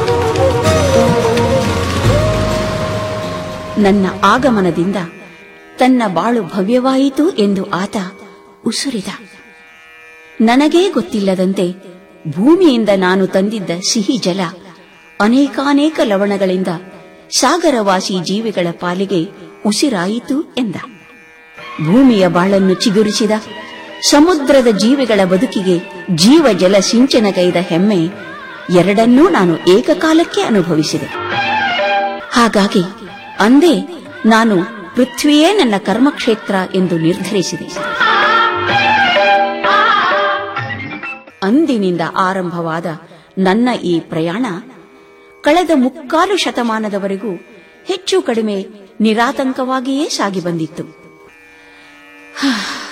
ನನ್ನ ಆಗಮನದಿಂದ ತನ್ನ ಬಾಳು ಭವ್ಯವಾಯಿತು ಎಂದು ಆತ ಉಸುರಿದ ನನಗೇ ಗೊತ್ತಿಲ್ಲದಂತೆ ಭೂಮಿಯಿಂದ ನಾನು ತಂದಿದ್ದ ಸಿಹಿ ಜಲ ಅನೇಕಾನೇಕ ಲವಣಗಳಿಂದ ಸಾಗರವಾಸಿ ಜೀವಿಗಳ ಪಾಲಿಗೆ ಉಸಿರಾಯಿತು ಎಂದ ಭೂಮಿಯ ಬಾಳನ್ನು ಚಿಗುರಿಸಿದ ಸಮುದ್ರದ ಜೀವಿಗಳ ಬದುಕಿಗೆ ಜೀವ ಜಲ ಸಿಂಚನಗೈದ ಹೆಮ್ಮೆ ಎರಡನ್ನೂ ನಾನು ಏಕಕಾಲಕ್ಕೆ ಅನುಭವಿಸಿದೆ ಹಾಗಾಗಿ ಅಂದೇ ನಾನು ಪೃಥ್ವಿಯೇ ನನ್ನ ಕರ್ಮಕ್ಷೇತ್ರ ಎಂದು ನಿರ್ಧರಿಸಿದೆ ಅಂದಿನಿಂದ ಆರಂಭವಾದ ನನ್ನ ಈ ಪ್ರಯಾಣ ಕಳೆದ ಮುಕ್ಕಾಲು ಶತಮಾನದವರೆಗೂ ಹೆಚ್ಚು ಕಡಿಮೆ ನಿರಾತಂಕವಾಗಿಯೇ ಸಾಗಿ ಬಂದಿತ್ತು ಹಾ.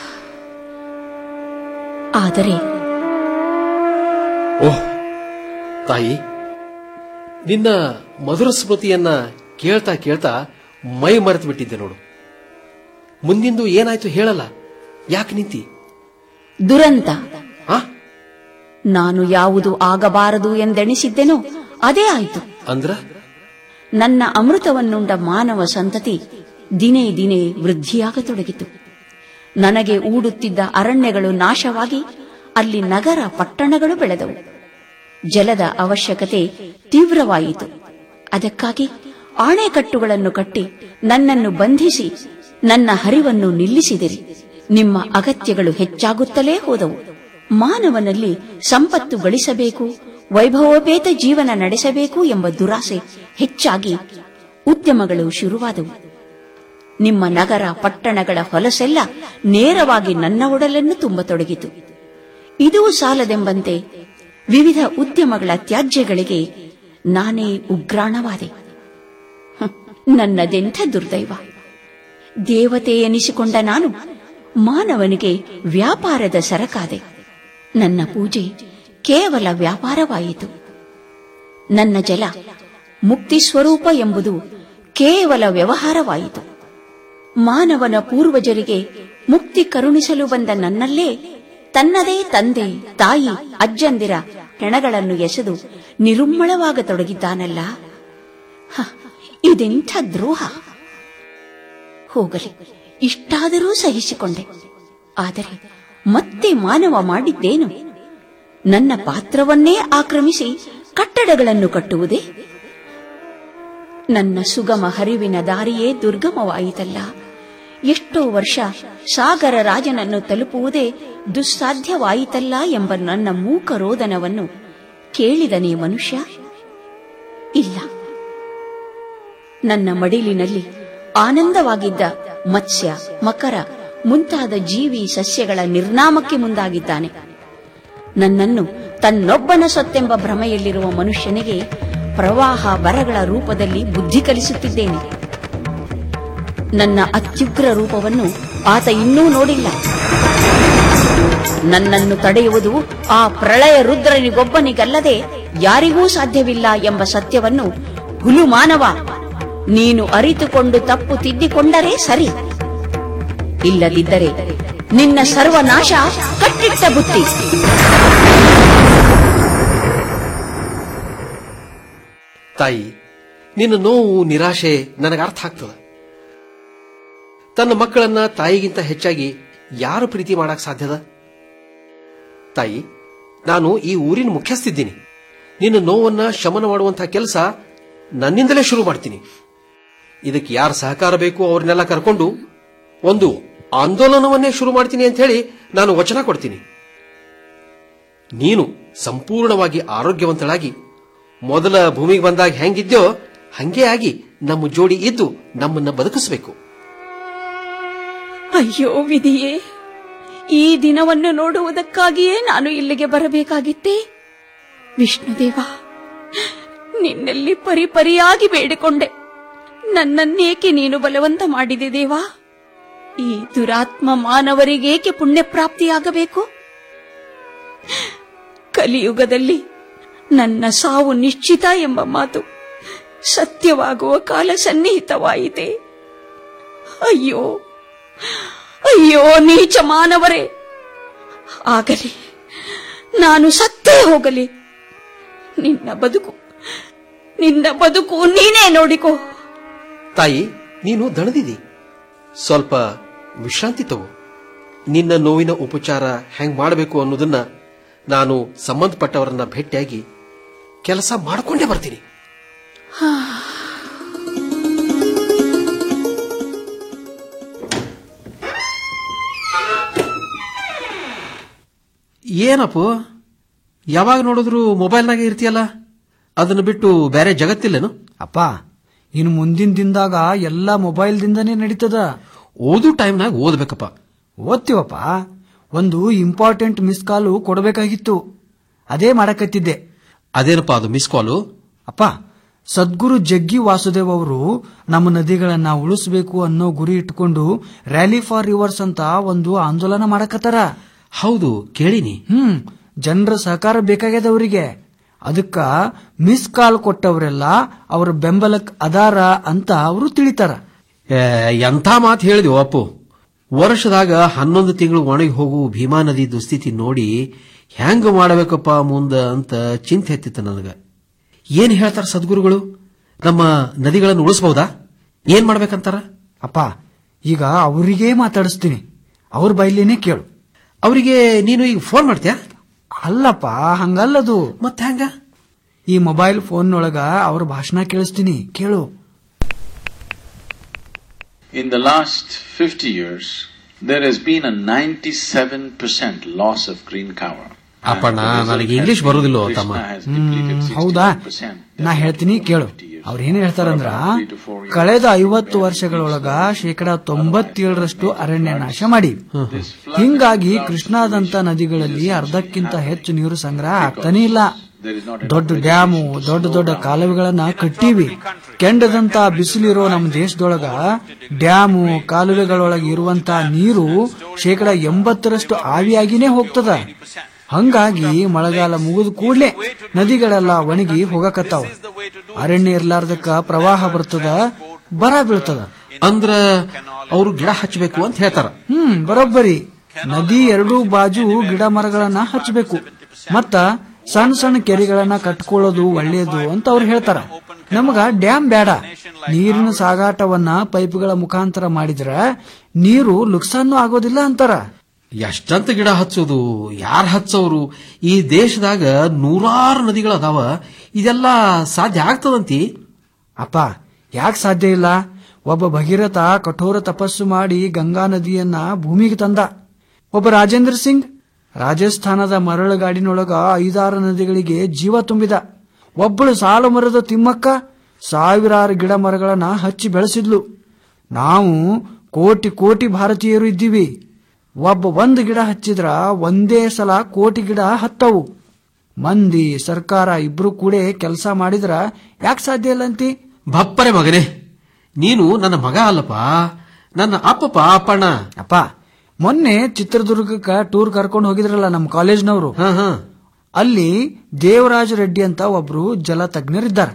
ಆದರೆ ಓಹ್ ತಾಯಿ ನಿನ್ನ ಮಧುರ ಸ್ಮೃತಿಯನ್ನ ಕೇಳ್ತಾ ಕೇಳ್ತಾ ಮೈ ಮರೆತು ಬಿಟ್ಟಿದ್ದೆ ನೋಡು ಮುಂದಿಂದು ಏನಾಯ್ತು ಹೇಳಲ್ಲ ಯಾಕೆ ನಿಂತಿ ದುರಂತ ಆ? ನಾನು ಯಾವುದು ಆಗಬಾರದು ಎಂದೆಣಿಸಿದ್ದೆನೋ ಅದೇ ಆಯಿತು ಅಂದ್ರ ನನ್ನ ಅಮೃತವನ್ನುಂಡ ಮಾನವ ಸಂತತಿ ದಿನೇ ದಿನೇ ವೃದ್ಧಿಯಾಗತೊಡಗಿತು ನನಗೆ ಊಡುತ್ತಿದ್ದ ಅರಣ್ಯಗಳು ನಾಶವಾಗಿ ಅಲ್ಲಿ ನಗರ ಪಟ್ಟಣಗಳು ಬೆಳೆದವು ಜಲದ ಅವಶ್ಯಕತೆ ತೀವ್ರವಾಯಿತು ಅದಕ್ಕಾಗಿ ಆಣೆಕಟ್ಟುಗಳನ್ನು ಕಟ್ಟಿ ನನ್ನನ್ನು ಬಂಧಿಸಿ ನನ್ನ ಹರಿವನ್ನು ನಿಲ್ಲಿಸಿದಿರಿ ನಿಮ್ಮ ಅಗತ್ಯಗಳು ಹೆಚ್ಚಾಗುತ್ತಲೇ ಹೋದವು ಮಾನವನಲ್ಲಿ ಸಂಪತ್ತು ಗಳಿಸಬೇಕು ವೈಭವೋಪೇತ ಜೀವನ ನಡೆಸಬೇಕು ಎಂಬ ದುರಾಸೆ ಹೆಚ್ಚಾಗಿ ಉದ್ಯಮಗಳು ಶುರುವಾದವು ನಿಮ್ಮ ನಗರ ಪಟ್ಟಣಗಳ ಹೊಲಸೆಲ್ಲ ನೇರವಾಗಿ ನನ್ನ ಒಡಲನ್ನು ತುಂಬತೊಡಗಿತು ಇದೂ ಸಾಲದೆಂಬಂತೆ ವಿವಿಧ ಉದ್ಯಮಗಳ ತ್ಯಾಜ್ಯಗಳಿಗೆ ನಾನೇ ಉಗ್ರಾಣವಾದೆ ಹ್ಮ್, ನನ್ನದೆಂಥ ದುರ್ದೈವ ದೇವತೆ ಎನಿಸಿಕೊಂಡ ನಾನು ಮಾನವನಿಗೆ ವ್ಯಾಪಾರದ ಸರಕಾದೆ ನನ್ನ ಪೂಜೆ ಕೇವಲ ವ್ಯಾಪಾರವಾಯಿತು ನನ್ನ ಜಲ ಮುಕ್ತಿ ಸ್ವರೂಪ ಎಂಬುದು ಕೇವಲ ವ್ಯವಹಾರವಾಯಿತು ಮಾನವನ ಪೂರ್ವಜರಿಗೆ ಮುಕ್ತಿ ಕರುಣಿಸಲು ಬಂದ ನನ್ನಲ್ಲೇ ತನ್ನದೇ ತಂದೆ ತಾಯಿ ಅಜ್ಜಂದಿರ ಹೆಣಗಳನ್ನು ಎಸೆದು ನಿರುಮ್ಮಳವಾಗತೊಡಗಿದ್ದಾನಲ್ಲ ಹ, ಇದೆಂಥ ದ್ರೋಹ ಹೋಗಲಿ ಇಷ್ಟಾದರೂ ಸಹಿಸಿಕೊಂಡೆ ಆದರೆ ಮತ್ತೆ ಮಾನವ ಮಾಡಿದ್ದೇನು ನನ್ನ ಪಾತ್ರವನ್ನೇ ಆಕ್ರಮಿಸಿ ಕಟ್ಟಡಗಳನ್ನು ಕಟ್ಟುವುದೇ ನನ್ನ ಸುಗಮ ಹರಿವಿನ ದಾರಿಯೇ ದುರ್ಗಮವಾಯಿತಲ್ಲ ಎಷ್ಟೋ ವರ್ಷ ಸಾಗರ ರಾಜನನ್ನು ತಲುಪುವುದೇ ದುಸ್ಸಾಧ್ಯವಾಯಿತಲ್ಲ ಎಂಬ ನನ್ನ ಮೂಕ ರೋದನವನ್ನು ಕೇಳಿದನೇ ಮನುಷ್ಯ ಇಲ್ಲ ನನ್ನ ಮಡಿಲಿನಲ್ಲಿ ಆನಂದವಾಗಿದ್ದ ಮತ್ಸ್ಯ ಮಕರ ಮುಂತಾದ ಜೀವಿ ಸಸ್ಯಗಳ ನಿರ್ನಾಮಕ್ಕೆ ಮುಂದಾಗಿದ್ದಾನೆ ನನ್ನನ್ನು ತನ್ನೊಬ್ಬನ ಸೊತ್ತೆಂಬ ಭ್ರಮೆಯಲ್ಲಿರುವ ಮನುಷ್ಯನಿಗೆ ಪ್ರವಾಹ ಬರಗಳ ರೂಪದಲ್ಲಿ ಬುದ್ಧಿ ಕಲಿಸುತ್ತಿದ್ದೇನೆ ನನ್ನ ಅತ್ಯುಗ್ರ ರೂಪವನ್ನು ಆತ ಇನ್ನೂ ನೋಡಿಲ್ಲ ನನ್ನನ್ನು ತಡೆಯುವುದು ಆ ಪ್ರಳಯ ರುದ್ರನಿಗೊಬ್ಬನಿಗಲ್ಲದೆ ಯಾರಿಗೂ ಸಾಧ್ಯವಿಲ್ಲ ಎಂಬ ಸತ್ಯವನ್ನು ಹುಲು ಮಾನವ ನೀನು ಅರಿತುಕೊಂಡು ತಪ್ಪು ತಿದ್ದಿಕೊಂಡರೆ ಸರಿ ಇಲ್ಲದಿದ್ದರೆ ನಿನ್ನ ಸರ್ವನಾಶ ಕಟ್ಟಿಟ್ಟ ಬುತ್ತಿ ತಾಯಿ ನಿನ್ನ ನೋವು ನಿರಾಶೆ ನನಗೆ ಅರ್ಥ ಆಗ್ತದ ತನ್ನ ಮಕ್ಕಳನ್ನ ತಾಯಿಗಿಂತ ಹೆಚ್ಚಾಗಿ ಯಾರು ಪ್ರೀತಿ ಮಾಡಕ್ ಸಾಧ್ಯದ ತಾಯಿ ನಾನು ಈ ಊರಿನ ಮುಖ್ಯಸ್ಥಿದ್ದೀನಿ ನಿನ್ನ ನೋವನ್ನ ಶಮನ ಮಾಡುವಂತಹ ಕೆಲಸ ನನ್ನಿಂದಲೇ ಶುರು ಮಾಡ್ತೀನಿ ಇದಕ್ಕೆ ಯಾರು ಸಹಕಾರ ಬೇಕು ಅವ್ರನ್ನೆಲ್ಲ ಕರ್ಕೊಂಡು ಒಂದು ಆಂದೋಲನವನ್ನೇ ಶುರು ಮಾಡ್ತೀನಿ ಅಂತ ಹೇಳಿ ನಾನು ವಚನ ಕೊಡ್ತೀನಿ ನೀನು ಸಂಪೂರ್ಣವಾಗಿ ಆರೋಗ್ಯವಂತಳಾಗಿ ಮೊದಲ ಭೂಮಿಗೆ ಬಂದಾಗ ಹೆಂಗಿದ್ಯೋ ಹಂಗೆ ಆಗಿ ನಮ್ಮ ಜೋಡಿ ಇದ್ದು ನಮ್ಮನ್ನ ಬದುಕಿಸಬೇಕು ಅಯ್ಯೋ ವಿಧಿಯೇ ಈ ದಿನವನ್ನು ನೋಡುವುದಕ್ಕಾಗಿಯೇ ನಾನು ಇಲ್ಲಿಗೆ ಬರಬೇಕಾಗಿತ್ತೇ ವಿಷ್ಣುದೇವ ನಿನ್ನಲ್ಲಿ ಪರಿಪರಿಯಾಗಿ ಬೇಡಿಕೊಂಡೆ ನನ್ನನ್ನೇಕೆ ನೀನು ಬಲವಂತ ಮಾಡಿದೆ ದೇವಾ ಈ ದುರಾತ್ಮ ಮಾನವರಿಗೇಕೆ ಪುಣ್ಯ ಪ್ರಾಪ್ತಿಯಾಗಬೇಕು ಕಲಿಯುಗದಲ್ಲಿ ನನ್ನ ಸಾವು ನಿಶ್ಚಿತ ಎಂಬ ಮಾತು ಸತ್ಯವಾಗುವ ಕಾಲ ಸನ್ನಿಹಿತವಾಯಿತೆ ಅಯ್ಯೋ ಅಯ್ಯೋ ನೀಚ ಮಾನವರೇ ಆಗಲಿ ನಾನು ಸತ್ತೇ ಹೋಗಲಿ ನಿನ್ನ ಬದುಕು ನಿನ್ನ ಬದುಕು ನೀನೇ ನೋಡಿಕೋ ತಾಯಿ ನೀನು ದಣದಿದಿ ಸ್ವಲ್ಪ ವಿಶ್ರಾಂತಿ ತಗೋ ನಿನ್ನ ನೋವಿನ ಉಪಚಾರ ಹೆಂಗ್ ಮಾಡಬೇಕು ಅನ್ನೋದನ್ನ ನಾನು ಸಂಬಂಧಪಟ್ಟವರನ್ನ ಭೇಟಿಯಾಗಿ ಕೆಲಸ ಮಾಡಿಕೊಂಡೇ ಬರ್ತೀನಿ ಏನಪ್ಪು ಯಾವಾಗ ನೋಡಿದ್ರು ಮೊಬೈಲ್ನಾಗೆ ಇರ್ತೀಯಲ್ಲ ಅದನ್ನು ಬಿಟ್ಟು ಬೇರೆ ಜಗತ್ತಿಲ್ಲೇನು ಅಪ್ಪ ಇನ್ನು ಮುಂದಿನ ದಿನದಾಗ ಎಲ್ಲ ಮೊಬೈಲ್ದಿಂದನೇ ನಡೀತದ ಓದು ಟೈಮ್ನಾಗ ಓದ್ಬೇಕಪ್ಪ ಓದ್ತೀವಪ್ಪ ಒಂದು ಇಂಪಾರ್ಟೆಂಟ್ ಮಿಸ್ ಕಾಲು ಕೊಡಬೇಕಾಗಿತ್ತು ಅದೇ ಮಾಡಕತ್ತಿದ್ದೆ ಅದೇನಪ್ಪ ಅದು ಮಿಸ್ ಕಾಲು ಅಪ್ಪ ಸದ್ಗುರು ಜಗ್ಗಿ ವಾಸುದೇವ್ ಅವರು ನಮ್ಮ ನದಿಗಳನ್ನ ಉಳಿಸಬೇಕು ಅನ್ನೋ ಗುರಿ ಇಟ್ಕೊಂಡು ರ್ಯಾಲಿ ಫಾರ್ ರಿವರ್ಸ್ ಅಂತ ಒಂದು ಆಂದೋಲನ ಮಾಡಕತ್ತಾರ ಹೌದು ಕೇಳಿನಿ ಹ್ಮ್ ಜನರ ಸಹಕಾರ ಬೇಕಾಗ್ಯದ ಅವರಿಗೆ ಅದಕ್ಕ ಮಿಸ್ ಕಾಲ್ ಕೊಟ್ಟವರೆಲ್ಲ ಅವ್ರ ಬೆಂಬಲಕ್ ಅದಾರ ಅಂತ ಅವರು ತಿಳಿತಾರ ಏ, ಎಂಥ ಮಾತು ಹೇಳಿದ್ವು ಅಪ್ಪು ವರ್ಷದಾಗ ಹನ್ನೊಂದು ತಿಂಗಳು ಒಣಗಿ ಹೋಗು ಭೀಮಾ ನದಿ ದುಸ್ಥಿತಿ ನೋಡಿ ಹೆಂಗ ಮಾಡಬೇಕಪ್ಪ ಮುಂದ ಅಂತ ಚಿಂತೆ ಹತ್ತಿತ್ತು ನನಗ ಏನ್ ಹೇಳ್ತಾರ ಸದ್ಗುರುಗಳು ನಮ್ಮ ನದಿಗಳನ್ನು ಉಳಿಸಬಹುದಾ ಏನ್ ಮಾಡ್ಬೇಕಂತಾರ ಅಪ್ಪ ಈಗ ಅವರಿಗೇ ಮಾತಾಡಿಸ್ತೀನಿ ಅವ್ರ ಬೈಲಿನೇ ಕೇಳು ಅವರಿಗೆ ನೀನು ಈಗ ಫೋನ್ ಮಾಡ್ತೀಯಾ ಅಲ್ಲಪ್ಪ ಹಂಗಲ್ಲದು ಮತ್ತೆ ಹೆಂಗ ಈ ಮೊಬೈಲ್ ಫೋನ್ನೊಳಗ ಅವ್ರ ಭಾಷಣ ಕೇಳಿಸ್ತೀನಿ ಕೇಳು In the last 50 years, there has been a 97% loss of green cover. Appanna ನನಗೆ ಇಂಗ್ಲಿಷ್ ಬರುದಿಲ್ಲ ತಮ್ಮ ಹ್ಮ್, ಹೌದಾ ನಾ ಹೇಳ್ತೀನಿ ಕೇಳು ಅವ್ರ ಏನ್ ಹೇಳ್ತಾರಂದ್ರ ಕಳೆದ ಐವತ್ತು ವರ್ಷಗಳೊಳಗ ಶೇಕಡ ತೊಂಬತ್ತೇಳರಷ್ಟು ಅರಣ್ಯ ನಾಶ ಮಾಡಿ ಹಿಂಗಾಗಿ ಕೃಷ್ಣಾದಂತ ನದಿಗಳಲ್ಲಿ ಅರ್ಧಕ್ಕಿಂತ ಹೆಚ್ಚು ನೀರು ಸಂಗ್ರಹ ಆಗ್ತಾನೆ ಇಲ್ಲ ದೊಡ್ಡ ಡ್ಯಾಮು ದೊಡ್ಡ ದೊಡ್ಡ ಕಾಲುವೆಗಳನ್ನ ಕಟ್ಟೀವಿ ಕೆಂಡದಂತ ಬಿಸಿಲಿರೋ ನಮ್ಮ ದೇಶದೊಳಗ ಡ್ಯಾಮು ಕಾಲುವೆಗಳೊಳಗ ಇರುವಂತ ನೀರು ಶೇಕಡ ಎಂಬತ್ತರಷ್ಟು ಆವಿಯಾಗಿನೇ ಹೋಗ್ತದ ಹಂಗಾಗಿ ಮಳೆಗಾಲ ಮುಗಿದ ಕೂಡ್ಲೆ ನದಿಗಳೆಲ್ಲ ಒಣಗಿ ಹೋಗಕತ್ತಾವ ಅರಣ್ಯ ಇರ್ಲಾರ್ದಕ್ಕ ಪ್ರವಾಹ ಬರ್ತದ ಬರ ಬೀಳ್ತದ ಅಂದ್ರ ಅವರು ಗಿಡ ಹಚ್ಚಬೇಕು ಅಂತ ಹೇಳ್ತಾರ ಹ್ಮ್ ಬರೋಬ್ಬರಿ ನದಿ ಎರಡೂ ಬಾಜು ಗಿಡ ಮರಗಳನ್ನ ಹಚ್ಚಬೇಕು ಮತ್ತ ಸಣ್ಣ ಸಣ್ಣ ಕೆರೆಗಳನ್ನ ಕಟ್ಕೊಳ್ಳೋದು ಒಳ್ಳೆಯದು ಅಂತ ಅವ್ರು ಹೇಳ್ತಾರ ನಮಗ ಡ್ಯಾಮ್ ಬೇಡ ನೀರಿನ ಸಾಗಾಟವನ್ನ ಪೈಪ್ಗಳ ಮುಖಾಂತರ ಮಾಡಿದ್ರ ನೀರು ಲುಕ್ಸಾನು ಆಗೋದಿಲ್ಲ ಅಂತಾರ ಎಷ್ಟಂತ ಗಿಡ ಹಚ್ಚೋದು ಯಾರು ಹಚ್ಚೋರು ಈ ದೇಶದಾಗ ನೂರಾರು ನದಿಗಳು ಅದಾವ ಇದೆಲ್ಲ ಸಾಧ್ಯ ಆಗ್ತದಂತಿ ಅಪ್ಪ ಯಾಕೆ ಸಾಧ್ಯ ಇಲ್ಲ ಒಬ್ಬ ಭಗೀರಥ ಕಠೋರ ತಪಸ್ಸು ಮಾಡಿ ಗಂಗಾ ನದಿಯನ್ನ ಭೂಮಿಗೆ ತಂದ ಒಬ್ಬ ರಾಜೇಂದ್ರ ಸಿಂಗ್ ರಾಜಸ್ಥಾನದ ಮರಳುಗಾಡಿನೊಳಗ ಐದಾರು ನದಿಗಳಿಗೆ ಜೀವ ತುಂಬಿದ ಒಬ್ಬಳು ಸಾಲು ಮರದ ತಿಮ್ಮಕ್ಕ ಸಾವಿರಾರು ಗಿಡ ಮರಗಳನ್ನ ಹಚ್ಚಿ ಬೆಳೆಸಿದ್ಲು ನಾವು ಕೋಟಿ ಕೋಟಿ ಭಾರತೀಯರು ಇದ್ದೀವಿ ಒಬ್ಬ ಒಂದು ಗಿಡ ಹಚ್ಚಿದ್ರ ಒಂದೇ ಸಲ ಕೋಟಿ ಗಿಡ ಹತ್ತವು ಮಂದಿ ಸರ್ಕಾರ ಇಬ್ರು ಕೂಡ ಕೆಲಸ ಮಾಡಿದ್ರ ಯಾಕೆ ಸಾಧ್ಯ ಇಲ್ಲ ಅಂತಿ ಬಪ್ಪರೆ ಮಗನೇ ನೀನು ನನ್ನ ಮಗ ಅಲ್ಲಪ್ಪ ನನ್ನ ಅಪ್ಪಪ್ಪ ಅಪ್ಪಣ್ಣ ಅಪ್ಪ ಮೊನ್ನೆ ಚಿತ್ರದುರ್ಗಕ್ಕ ಟೂರ್ ಕರ್ಕೊಂಡು ಹೋಗಿದ್ರಲ್ಲ ನಮ್ಮ ಕಾಲೇಜ್ನವರು ಅಲ್ಲಿ ದೇವರಾಜ ರೆಡ್ಡಿ ಅಂತ ಒಬ್ರು ಜಲ ತಜ್ಞರಿದ್ದಾರೆ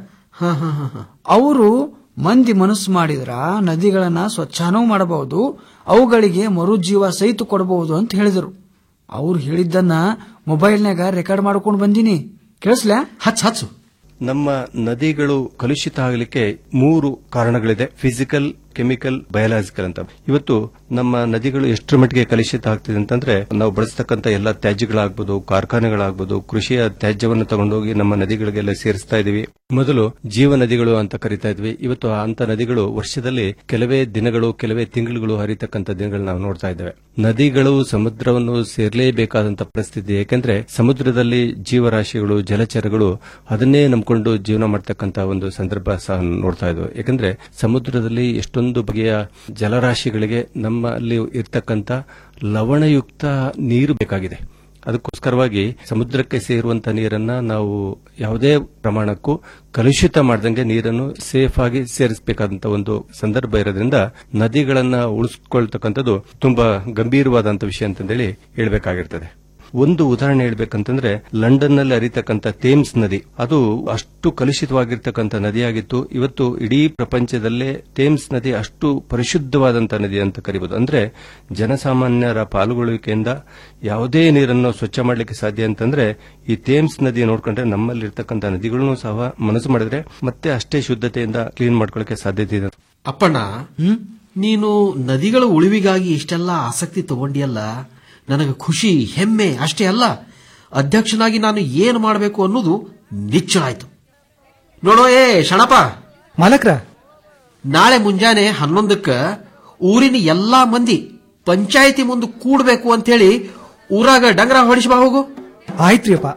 ಅವರು ಮಂದಿ ಮನಸ್ಸು ಮಾಡಿದ್ರ ನದಿಗಳನ್ನ ಸ್ವಚ್ಛನೂ ಮಾಡಬಹುದು ಅವುಗಳಿಗೆ ಮರುಜೀವ ಸಹಿತ ಕೊಡಬಹುದು ಅಂತ ಹೇಳಿದರು ಅವ್ರು ಹೇಳಿದ್ದನ್ನ ಮೊಬೈಲ್ನಾಗ ರೆಕಾರ್ಡ್ ಮಾಡ್ಕೊಂಡು ಬಂದಿನಿ ಕೇಳಿಸ್ಲಾ ಹಚ್ ಹಚ್ಚು ನಮ್ಮ ನದಿಗಳು ಕಲುಷಿತ ಆಗಲಿಕ್ಕೆ ಮೂರು ಕಾರಣಗಳಿದೆ ಫಿಸಿಕಲ್ ಕೆಮಿಕಲ್ ಬಯಲಾಜಿಕಲ್ ಅಂತ ಇವತ್ತು ನಮ್ಮ ನದಿಗಳು ಎಷ್ಟರ ಮಟ್ಟಿಗೆ ಕಲುಷಿತ ಆಗ್ತಿದೆ ಅಂತಂದ್ರೆ ನಾವು ಬಳಸ್ತಕ್ಕಂಥ ಎಲ್ಲ ತ್ಯಾಜ್ಯಗಳಾಗ್ಬೋದು ಕಾರ್ಖಾನೆಗಳಾಗ್ಬೋದು ಕೃಷಿಯ ತ್ಯಾಜ್ಯವನ್ನು ತಗೊಂಡೋಗಿ ನಮ್ಮ ನದಿಗಳಿಗೆಲ್ಲ ಸೇರಿಸ್ತಾ ಇದೀವಿ ಮೊದಲು ಜೀವ ನದಿಗಳು ಅಂತ ಕರಿತಾ ಇದ್ವಿ ಇವತ್ತು ಅಂತ ನದಿಗಳು ವರ್ಷದಲ್ಲಿ ಕೆಲವೇ ದಿನಗಳು ಕೆಲವೇ ತಿಂಗಳುಗಳು ಹರಿತಕ್ಕಂಥ ದಿನಗಳು ನಾವು ನೋಡ್ತಾ ಇದ್ದೇವೆ ನದಿಗಳು ಸಮುದ್ರವನ್ನು ಸೇರ್ಲೇಬೇಕಾದಂತ ಪರಿಸ್ಥಿತಿ ಯಾಕೆಂದ್ರೆ ಸಮುದ್ರದಲ್ಲಿ ಜೀವರಾಶಿಗಳು ಜಲಚರಗಳು ಅದನ್ನೇ ನಂಬಿಕೊಂಡು ಜೀವನ ಮಾಡ್ತಕ್ಕಂತ ಒಂದು ಸಂದರ್ಭ ಸಹ ನೋಡ್ತಾ ಇದ್ವು ಯಾಕಂದ್ರೆ ಸಮುದ್ರದಲ್ಲಿ ಎಷ್ಟೊಂದು ಬಗೆಯ ಜಲರಾಶಿಗಳಿಗೆ ನಮ್ಮಲ್ಲಿ ಇರ್ತಕ್ಕಂಥ ಲವಣಯುಕ್ತ ನೀರು ಬೇಕಾಗಿದೆ ಅದಕ್ಕೋಸ್ಕರವಾಗಿ ಸಮುದ್ರಕ್ಕೆ ಸೇರುವಂತ ನೀರನ್ನ ನಾವು ಯಾವುದೇ ಪ್ರಮಾಣಕ್ಕೂ ಕಲುಷಿತ ಮಾಡದಂಗೆ ನೀರನ್ನು ಸೇಫ್ ಆಗಿ ಸೇರಿಸಬೇಕಾದಂತ ಒಂದು ಸಂದರ್ಭ ಇರೋದ್ರಿಂದ ನದಿಗಳನ್ನ ಉಳಿಸ್ಕೊಳ್ತಕ್ಕಂಥದ್ದು ತುಂಬಾ ಗಂಭೀರವಾದಂತ ವಿಷಯ ಅಂತಂದೇಳಿ ಹೇಳ್ಬೇಕಾಗಿರ್ತದೆ ಒಂದು ಉದಾಹರಣೆ ಹೇಳ್ಬೇಕಂತಂದ್ರೆ ಲಂಡನ್ ನಲ್ಲಿ ಹರಿತಕ್ಕಂಥ ಥೇಮ್ಸ್ ನದಿ ಅದು ಅಷ್ಟು ಕಲುಷಿತವಾಗಿರ್ತಕ್ಕಂಥ ನದಿಯಾಗಿತ್ತು ಇವತ್ತು ಇಡೀ ಪ್ರಪಂಚದಲ್ಲೇ ಥೇಮ್ಸ್ ನದಿ ಅಷ್ಟು ಪರಿಶುದ್ಧವಾದಂಥ ನದಿ ಅಂತ ಕರಿಬಹುದು ಅಂದ್ರೆ ಜನಸಾಮಾನ್ಯರ ಪಾಲ್ಗೊಳ್ಳುವಿಕೆಯಿಂದ ಯಾವುದೇ ನೀರನ್ನು ಸ್ವಚ್ಛ ಮಾಡಲಿಕ್ಕೆ ಸಾಧ್ಯ ಅಂತಂದ್ರೆ ಈ ಥೇಮ್ಸ್ ನದಿ ನೋಡ್ಕೊಂಡ್ರೆ ನಮ್ಮಲ್ಲಿರ್ತಕ್ಕಂಥ ನದಿಗಳನ್ನು ಸಹ ಮನಸ್ಸು ಮಾಡಿದ್ರೆ ಮತ್ತೆ ಅಷ್ಟೇ ಶುದ್ಧತೆಯಿಂದ ಕ್ಲೀನ್ ಮಾಡ್ಕೊಳ್ಳಿಕ್ಕೆ ಸಾಧ್ಯತೆ ಇದೆ ಅಪ್ಪಣ್ಣ ನೀನು ನದಿಗಳ ಉಳಿವಿಗಾಗಿ ಇಷ್ಟೆಲ್ಲ ಆಸಕ್ತಿ ತಗೊಂಡಿಯಲ್ಲ ನನಗೆ ಖುಷಿ ಹೆಮ್ಮೆ ಅಷ್ಟೇ ಅಲ್ಲ ಅಧ್ಯಕ್ಷನಾಗಿ ನಾನು ಏನು ಮಾಡಬೇಕು ಅನ್ನೋದು ನಿಶ್ಚಯ ಆಯ್ತು ನೋಡೋ ಏ ಶಣಪ ಮಾಲಕ್ರ ನಾಳೆ ಮುಂಜಾನೆ ಹನ್ನೊಂದಕ್ಕ ಊರಿನ ಎಲ್ಲಾ ಮಂದಿ ಪಂಚಾಯತಿ ಮುಂದೆ ಕೂಡ್ಬೇಕು ಅಂತೇಳಿ ಊರಾಗ ಡಂಗರ ಹೊಡಿಸ್ಬಾ ಹೋಗು ಆಯ್ತ್ರಿ ಅಪ್ಪ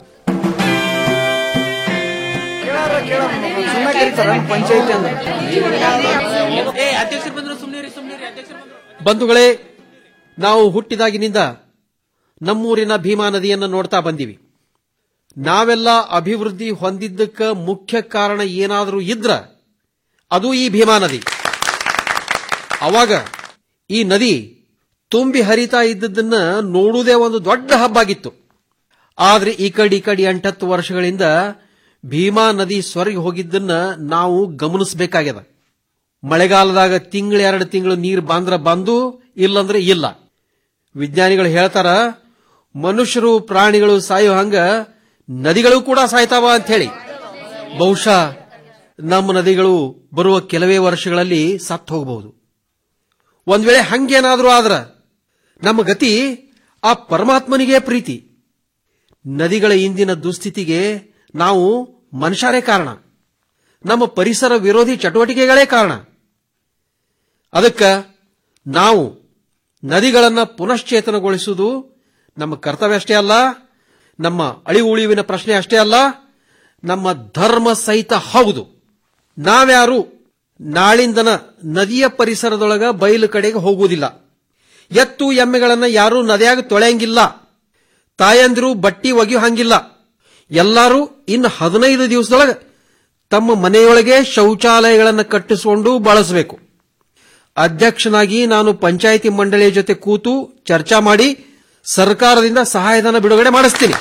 ಬಂಧುಗಳೇ ನಾವು ಹುಟ್ಟಿದಾಗಿನಿಂದ ನಮ್ಮೂರಿನ ಭೀಮಾ ನದಿಯನ್ನು ನೋಡ್ತಾ ಬಂದಿವಿ ನಾವೆಲ್ಲ ಅಭಿವೃದ್ಧಿ ಹೊಂದಿದ್ದಕ್ಕ ಮುಖ್ಯ ಕಾರಣ ಏನಾದರೂ ಇದ್ರ ಅದು ಈ ಭೀಮಾ ನದಿ ಅವಾಗ ಈ ನದಿ ತುಂಬಿ ಹರಿತಾ ಇದ್ದದನ್ನ ನೋಡುವುದೇ ಒಂದು ದೊಡ್ಡ ಹಬ್ಬಾಗಿತ್ತು ಆದ್ರೆ ಈ ಕಡೆ ಈ ಕಡೆ ಎಂಟತ್ತು ವರ್ಷಗಳಿಂದ ಭೀಮಾ ನದಿ ಸ್ವರ್ಗಿ ಹೋಗಿದ್ದನ್ನ ನಾವು ಗಮನಿಸಬೇಕಾಗ್ಯದ ಮಳೆಗಾಲದಾಗ ತಿಂಗಳು ಎರಡು ತಿಂಗಳು ನೀರು ಬಂದ್ರ ಬಂದು ಇಲ್ಲಂದ್ರೆ ಇಲ್ಲ ವಿಜ್ಞಾನಿಗಳು ಹೇಳ್ತಾರ ಮನುಷ್ಯರು ಪ್ರಾಣಿಗಳು ಸಾಯೋ ಹಂಗ ನದಿಗಳು ಕೂಡ ಸಾಯ್ತಾವ ಅಂತ ಹೇಳಿ ಬಹುಶಃ ನಮ್ಮ ನದಿಗಳು ಬರುವ ಕೆಲವೇ ವರ್ಷಗಳಲ್ಲಿ ಸತ್ತು ಹೋಗಬಹುದು ಒಂದ್ ವೇಳೆ ಹಂಗೇನಾದ್ರೂ ಆದ್ರ ನಮ್ಮ ಗತಿ ಆ ಪರಮಾತ್ಮನಿಗೆ ಪ್ರೀತಿ ನದಿಗಳ ಇಂದಿನ ದುಸ್ಥಿತಿಗೆ ನಾವು ಮನುಷ್ಯರೇ ಕಾರಣ ನಮ್ಮ ಪರಿಸರ ವಿರೋಧಿ ಚಟುವಟಿಕೆಗಳೇ ಕಾರಣ ಅದಕ್ಕ ನಾವು ನದಿಗಳನ್ನ ಪುನಶ್ಚೇತನಗೊಳಿಸುವುದು ನಮ್ಮ ಕರ್ತವ್ಯ ಅಷ್ಟೇ ಅಲ್ಲ ನಮ್ಮ ಅಳಿವು ಉಳಿವಿನ ಪ್ರಶ್ನೆ ಅಷ್ಟೇ ಅಲ್ಲ ನಮ್ಮ ಧರ್ಮ ಸಹಿತ ಹೌದು ನಾವ್ಯಾರು ನಾಳಿಂದನ ನದಿಯ ಪರಿಸರದೊಳಗ ಬಯಲು ಕಡೆಗೆ ಹೋಗುವುದಿಲ್ಲ ಎತ್ತು ಎಮ್ಮೆಗಳನ್ನ ಯಾರೂ ನದಿಯಾಗ ತೊಳೆಯಂಗಿಲ್ಲ ತಾಯಂದಿರು ಬಟ್ಟಿ ಒಗೆಯೋ ಹಂಗಿಲ್ಲ ಎಲ್ಲರೂ ಇನ್ನು ಹದಿನೈದು ದಿವಸದೊಳಗ ತಮ್ಮ ಮನೆಯೊಳಗೆ ಶೌಚಾಲಯಗಳನ್ನು ಕಟ್ಟಿಸಿಕೊಂಡು ಬಳಸಬೇಕು ಅಧ್ಯಕ್ಷನಾಗಿ ನಾನು ಪಂಚಾಯಿತಿ ಮಂಡಳಿಯ ಜೊತೆ ಕೂತು ಚರ್ಚಾ ಮಾಡಿ ಸರ್ಕಾರದಿಂದ ಸಹಾಯಧನ ಬಿಡುಗಡೆ ಮಾಡಿಸ್ತೀನಿ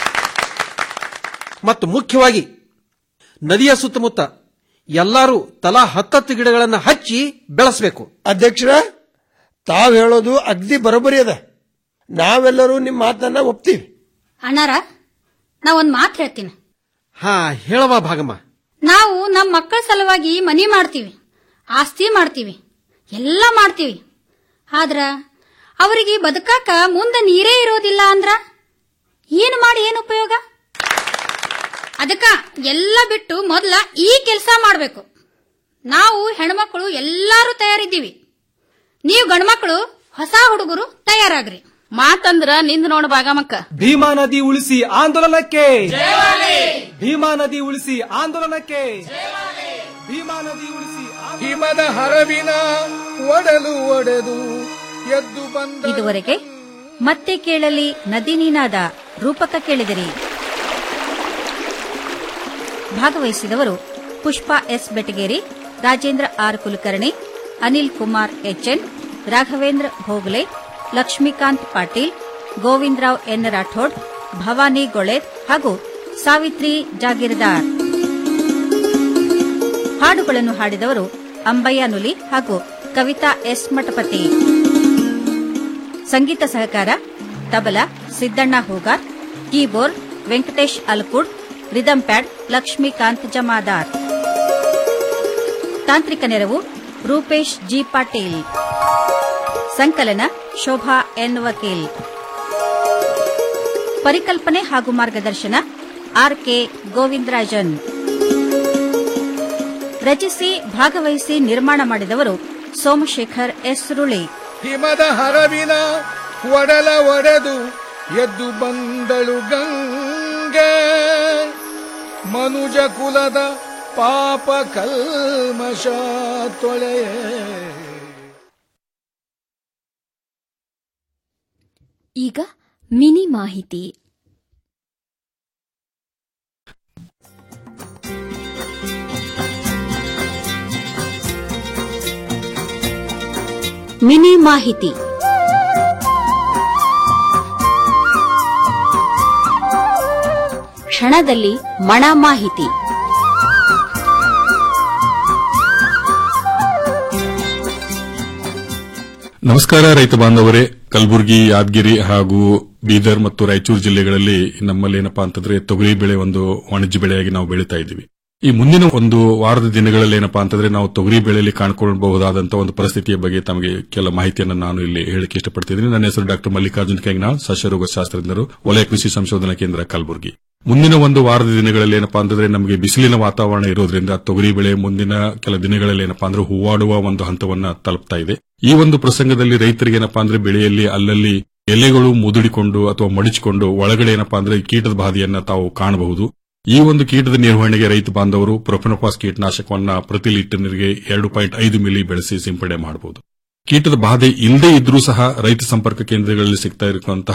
ಮತ್ತು ಮುಖ್ಯವಾಗಿ ನದಿಯ ಸುತ್ತಮುತ್ತ ಎಲ್ಲರೂ ತಲಾ ಹತ್ತತ್ತು ಗಿಡಗಳನ್ನು ಹಚ್ಚಿ ಬೆಳೆಸಬೇಕು ಅಧ್ಯಕ್ಷರ ತಾವ್ ಹೇಳೋದು ಅಗ್ದಿ ಬರೋಬ್ಬರಿ ಅದ ನಾವೆಲ್ಲರೂ ನಿಮ್ಮ ಮಾತನ್ನ ಒಪ್ತೀವಿ ಅಣ್ಣಾರ ನಾ ಒಂದ್ ಮಾತು ಹೇಳ್ತೀನಿ ಹಾ ಹೇಳವಾ ಭಾಗಮ್ಮ ನಾವು ನಮ್ಮ ಮಕ್ಕಳ ಸಲುವಾಗಿ ಮನಿ ಮಾಡ್ತೀವಿ ಆಸ್ತಿ ಮಾಡ್ತೀವಿ ಎಲ್ಲ ಮಾಡ್ತೀವಿ ಆದ್ರ ಅವರಿಗೆ ಬದುಕಾಕ ಮುಂದೆ ನೀರೇ ಇರೋದಿಲ್ಲ ಅಂದ್ರ ಏನು ಮಾಡಿ ಏನು ಉಪಯೋಗ ಅದಕ್ಕ ಎಲ್ಲ ಬಿಟ್ಟು ಮೊದಲ ಈ ಕೆಲಸ ಮಾಡ್ಬೇಕು ನಾವು ಹೆಣ್ಮಕ್ಳು ಎಲ್ಲಾರು ತಯಾರಿದ್ದೀವಿ ನೀವು ಗಂಡ್ಮಕ್ಳು ಹೊಸ ಹುಡುಗರು ತಯಾರಾಗ್ರಿ ಮಾತಂದ್ರ ನಿಂದ ನೋಡ ಭಾಗಮಕ್ಕ ಭೀಮಾ ನದಿ ಉಳಿಸಿ ಆಂದೋಲನಕ್ಕೆ ಭೀಮಾ ನದಿ ಉಳಿಸಿ ಆಂದೋಲನಕ್ಕೆ ಭೀಮಾ ನದಿ ಉಳಿಸಿ ಹಿಮದ ಹರವಿನ ಒಡಲು ಒಡೆದು ಎದ್ದು ಬಂದ ಇದುವರೆಗೆ ಮತ್ತೆ ಕೇಳಲಿ ನದಿ ನೀನಾದ ರೂಪಕ ಕೇಳಿದಿರಿ ಭಾಗವಹಿಸಿದವರು Pushpa S Betageri Rajendra R Kulkarni Anil Kumar H N Raghavendra Bhogle Lakshmikant Patil Govindrao N Rathod Bhavani Goler ಹಾಗೂ ಸಾವಿತ್ರಿ ಜಾಗೀರ್ದಾರ್ ಹಾಡುಗಳನ್ನು ಹಾಡಿದವರು ಅಂಬಯ್ಯ ನುಲಿ ಹಾಗೂ ಕವಿತಾ ಎಸ್ ಮಠಪತಿ ಸಂಗೀತ ಸಹಕಾರ tabla Siddanna Hoogar keyboard Venkatesh Alkud rhythm pad Lakshmikant Jamadar ತಾಂತ್ರಿಕ ನೆರವು ರೂಪೇಶ್ ಜಿ ಪಾಟೀಲ್ ಸಂಕಲನ ಶೋಭಾ ಎನ್ ವಕೀಲ್ ಪರಿಕಲ್ಪನೆ ಹಾಗೂ ಮಾರ್ಗದರ್ಶನ ಆರ್ಕೆ ಗೋವಿಂದರಾಜನ್ ರಚಿಸಿ ಭಾಗವಹಿಸಿ ನಿರ್ಮಾಣ ಮಾಡಿದವರು ಸೋಮಶೇಖರ್ ಎಸ್ ರುಳಿ ಹಿಮದ ಹರವಿನ ಒಡಲ ಒಡೆದು ಎದ್ದು ಬಂದಳು ಗಂಗೆ ಮನುಜ ಕುಲದ ಪಾಪ ಕಲ್ಮಶ ತೊಳೆಯೇ ಈಗ ಮಿನಿ ಮಾಹಿತಿ ಮಿನಿ ಮಾಹಿತಿ ಕ್ಷಣದಲ್ಲಿ ಮಣ ಮಾಹಿತಿ ನಮಸ್ಕಾರ ರೈತ ಬಾಂಧವರೇ ಕಲಬುರಗಿ ಯಾದಗಿರಿ ಹಾಗೂ ಬೀದರ್ ಮತ್ತು ರಾಯಚೂರು ಜಿಲ್ಲೆಗಳಲ್ಲಿ ನಮ್ಮಲ್ಲಿ ಏನಪ್ಪಾ ಅಂತಂದ್ರೆ ತೊಗರಿ ಬೆಳೆ ಒಂದು ವಾಣಿಜ್ಯ ಬೆಳೆಯಾಗಿ ನಾವು ಬೆಳೀತಾ ಇದ್ದೀವಿ ಈ ಮುಂದಿನ ಒಂದು ವಾರದ ದಿನಗಳಲ್ಲಿ ಏನಪ್ಪಾ ಅಂತಂದ್ರೆ ನಾವು ತೊಗರಿ ಬೆಳೆಯಲ್ಲಿ ಕಾಣ್ಕೊಳ್ಳಬಹುದಾದಂತಹ ಒಂದು ಪರಿಸ್ಥಿತಿಯ ಬಗ್ಗೆ ತಮಗೆ ಕೆಲ ಮಾಹಿತಿಯನ್ನು ನಾನು ಇಲ್ಲಿ ಹೇಳಕ್ಕೆ ಇಷ್ಟಪಡ್ತಿದ್ದೀನಿ ನನ್ನ ಹೆಸರು ಡಾಕ್ಟರ್ ಮಲ್ಲಿಕಾರ್ಜುನ್ ಕೆಂಗ್ನಾಳ್ ಸಸ್ಯರೋಗ ಶಾಸ್ತ್ರಜ್ಞರು ವಲಯ ಕೃಷಿ ಸಂಶೋಧನಾ ಕೇಂದ್ರ ಕಲಬುರಗಿ ಮುಂದಿನ ಒಂದು ವಾರದ ದಿನಗಳಲ್ಲಿ ಏನಪ್ಪಾ ಅಂತಂದ್ರೆ ನಮಗೆ ಬಿಸಿಲಿನ ವಾತಾವರಣ ಇರೋದ್ರಿಂದ ತೊಗರಿ ಬೆಳೆ ಮುಂದಿನ ಕೆಲ ದಿನಗಳಲ್ಲಿ ಏನಪ್ಪಾ ಅಂದ್ರೆ ಹೂವಾಡುವ ಒಂದು ಹಂತವನ್ನ ತಲುಪ್ತಾ ಇದೆ ಈ ಒಂದು ಪ್ರಸಂಗದಲ್ಲಿ ರೈತರಿಗೆ ಏನಪ್ಪಾ ಅಂದ್ರೆ ಬೆಳೆಯಲ್ಲಿ ಅಲ್ಲಲ್ಲಿ ಎಲೆಗಳು ಮುದುಡಿಕೊಂಡು ಅಥವಾ ಮಡಿಚಿಕೊಂಡು ಒಳಗಡೆ ಏನಪ್ಪಾ ಅಂದ್ರೆ ಕೀಟದ ಬಾಧೆಯನ್ನ ತಾವು ಕಾಣಬಹುದು ಈ ಒಂದು ಕೀಟದ ನಿರ್ವಹಣೆಗೆ ರೈತ ಬಾಂಧವರು ಪ್ರೊಫೆನೋಪಾಸ್ ಕೀಟನಾಶಕವನ್ನ ಪ್ರತಿ ಲೀಟರ್ ನೀರಿಗೆ ಎರಡು ಪಾಯಿಂಟ್ ಐದು ಮಿಲಿ ಬೆಳೆಸಿ ಸಿಂಪಡಣೆ ಮಾಡಬಹುದು ಕೀಟದ ಬಾಧೆ ಇಲ್ಲದೇ ಇದ್ರೂ ಸಹ ರೈತ ಸಂಪರ್ಕ ಕೇಂದ್ರಗಳಲ್ಲಿ ಸಿಗ್ತಾ ಇರುವಂತಹ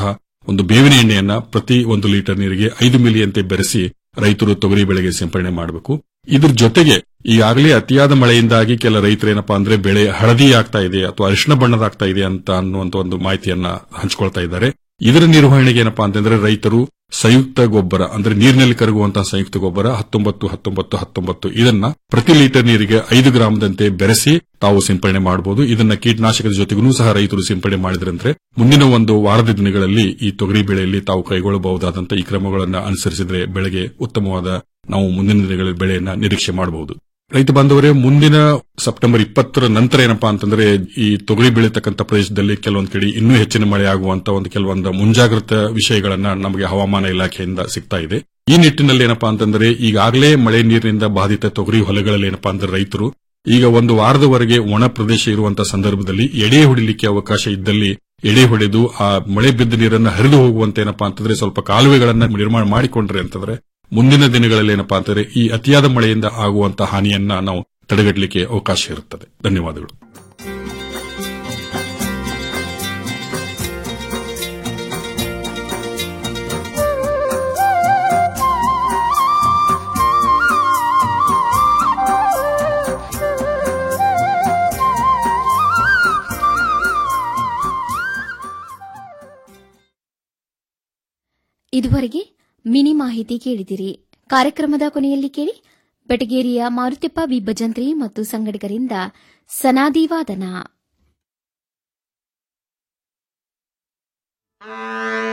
ಒಂದು ಬೇವಿನ ಎಣ್ಣೆಯನ್ನ ಪ್ರತಿ ಒಂದು ಲೀಟರ್ ನೀರಿಗೆ ಐದು ಮಿಲಿಯಂತೆ ಬೆರೆಸಿ ರೈತರು ತೊಗರಿ ಬೆಳೆಗೆ ಸಿಂಪಡಣೆ ಮಾಡಬೇಕು ಇದ್ರ ಜೊತೆಗೆ ಈಗಾಗಲೇ ಅತಿಯಾದ ಮಳೆಯಿಂದಾಗಿ ಕೆಲ ರೈತರು ಏನಪ್ಪಾ ಅಂದ್ರೆ ಬೆಳೆ ಹಳದಿ ಆಗ್ತಾ ಇದೆ ಅಥವಾ ಅರಿಶಿಣ ಬಣ್ಣದಾಗ್ತಾ ಇದೆ ಅಂತ ಅನ್ನುವಂತ ಒಂದು ಮಾಹಿತಿಯನ್ನ ಹಂಚಿಕೊಳ್ತಾ ಇದ್ದಾರೆ ಇದರ ನಿರ್ವಹಣೆಗೆ ಏನಪ್ಪಾ ಅಂತಂದ್ರೆ ರೈತರು ಸಂಯುಕ್ತ ಗೊಬ್ಬರ ಅಂದ್ರೆ ನೀರಿನಲ್ಲಿ ಕರಗುವಂತಹ ಸಂಯುಕ್ತ ಗೊಬ್ಬರ ಹತ್ತೊಂಬತ್ತು ಹತ್ತೊಂಬತ್ತು ಹತ್ತೊಂಬತ್ತು ಇದನ್ನ ಪ್ರತಿ ಲೀಟರ್ ನೀರಿಗೆ ಐದು ಗ್ರಾಮದಂತೆ ಬೆರೆಸಿ ತಾವು ಸಿಂಪಡಣೆ ಮಾಡಬಹುದು ಇದನ್ನ ಕೀಟನಾಶಕದ ಜೊತೆಗೂ ಸಹ ರೈತರು ಸಿಂಪಡಣೆ ಮಾಡಿದ್ರಂದ್ರೆ ಮುಂದಿನ ಒಂದು ವಾರದ ದಿನಗಳಲ್ಲಿ ಈ ತೊಗರಿ ಬೆಳೆಯಲ್ಲಿ ತಾವು ಕೈಗೊಳ್ಳಬಹುದಾದಂತಹ ಈ ಕ್ರಮಗಳನ್ನು ಅನುಸರಿಸಿದ್ರೆ ಬೆಳೆಗೆ ಉತ್ತಮವಾದ ನಾವು ಮುಂದಿನ ದಿನಗಳಲ್ಲಿ ಬೆಳೆಯನ್ನ ನಿರೀಕ್ಷೆ ಮಾಡಬಹುದು ರೈತ ಬಾಂಧವರೇ ಮುಂದಿನ ಸೆಪ್ಟೆಂಬರ್ ಇಪ್ಪತ್ತರ ನಂತರ ಏನಪ್ಪಾ ಅಂತಂದ್ರೆ ಈ ತೊಗರಿ ಬೆಳೀತಕ್ಕಂಥ ಪ್ರದೇಶದಲ್ಲಿ ಕೆಲವೊಂದು ಕಡೆ ಇನ್ನೂ ಹೆಚ್ಚಿನ ಮಳೆ ಆಗುವಂತ ಒಂದು ಕೆಲವೊಂದು ಮುಂಜಾಗ್ರತಾ ವಿಷಯಗಳನ್ನ ನಮಗೆ ಹವಾಮಾನ ಇಲಾಖೆಯಿಂದ ಸಿಗ್ತಾ ಇದೆ ಈ ನಿಟ್ಟಿನಲ್ಲಿ ಏನಪ್ಪಾ ಅಂತಂದ್ರೆ ಈಗಾಗಲೇ ಮಳೆ ನೀರಿನಿಂದ ಬಾಧಿತ ತೊಗರಿ ಹೊಲಗಳಲ್ಲಿ ಏನಪ್ಪಾ ಅಂದ್ರೆ ರೈತರು ಈಗ ಒಂದು ವಾರದವರೆಗೆ ಒಣ ಪ್ರದೇಶ ಇರುವಂತಹ ಸಂದರ್ಭದಲ್ಲಿ ಎಡೆ ಹೊಡಿಲಿಕ್ಕೆ ಅವಕಾಶ ಇದ್ದಲ್ಲಿ ಎಡೆ ಹೊಡೆದು ಆ ಮಳೆ ಬಿದ್ದ ನೀರನ್ನು ಹರಿದು ಹೋಗುವಂತೆ ಏನಪ್ಪಾ ಅಂತಂದ್ರೆ ಸ್ವಲ್ಪ ಕಾಲುವೆಗಳನ್ನ ನಿರ್ಮಾಣ ಮಾಡಿಕೊಂಡ್ರೆ ಅಂತಂದ್ರೆ ಮುಂದಿನ ದಿನಗಳಲ್ಲಿ ಏನಪ್ಪಾ ಅಂತಂದ್ರೆ ಈ ಅತಿಯಾದ ಮಳೆಯಿಂದ ಆಗುವಂತಹ ಹಾನಿಯನ್ನ ನಾವು ತಡೆಗಟ್ಟಲಿಕ್ಕೆ ಅವಕಾಶ ಇರುತ್ತದೆ ಧನ್ಯವಾದಗಳು ಇದುವರೆಗೆ ಮಿನಿ ಮಾಹಿತಿ ಕೇಳಿದಿರಿ ಕಾರ್ಯಕ್ರಮದ ಕೊನೆಯಲ್ಲಿ ಕೇಳಿ ಬೆಟಗೇರಿಯ ಮಾರುತಿಪ್ಪ ವಿಭಜಂತ್ರಿ ಮತ್ತು ಸಂಗಡಿಗರಿಂದ ಸನಾದಿವಾದನ ಆ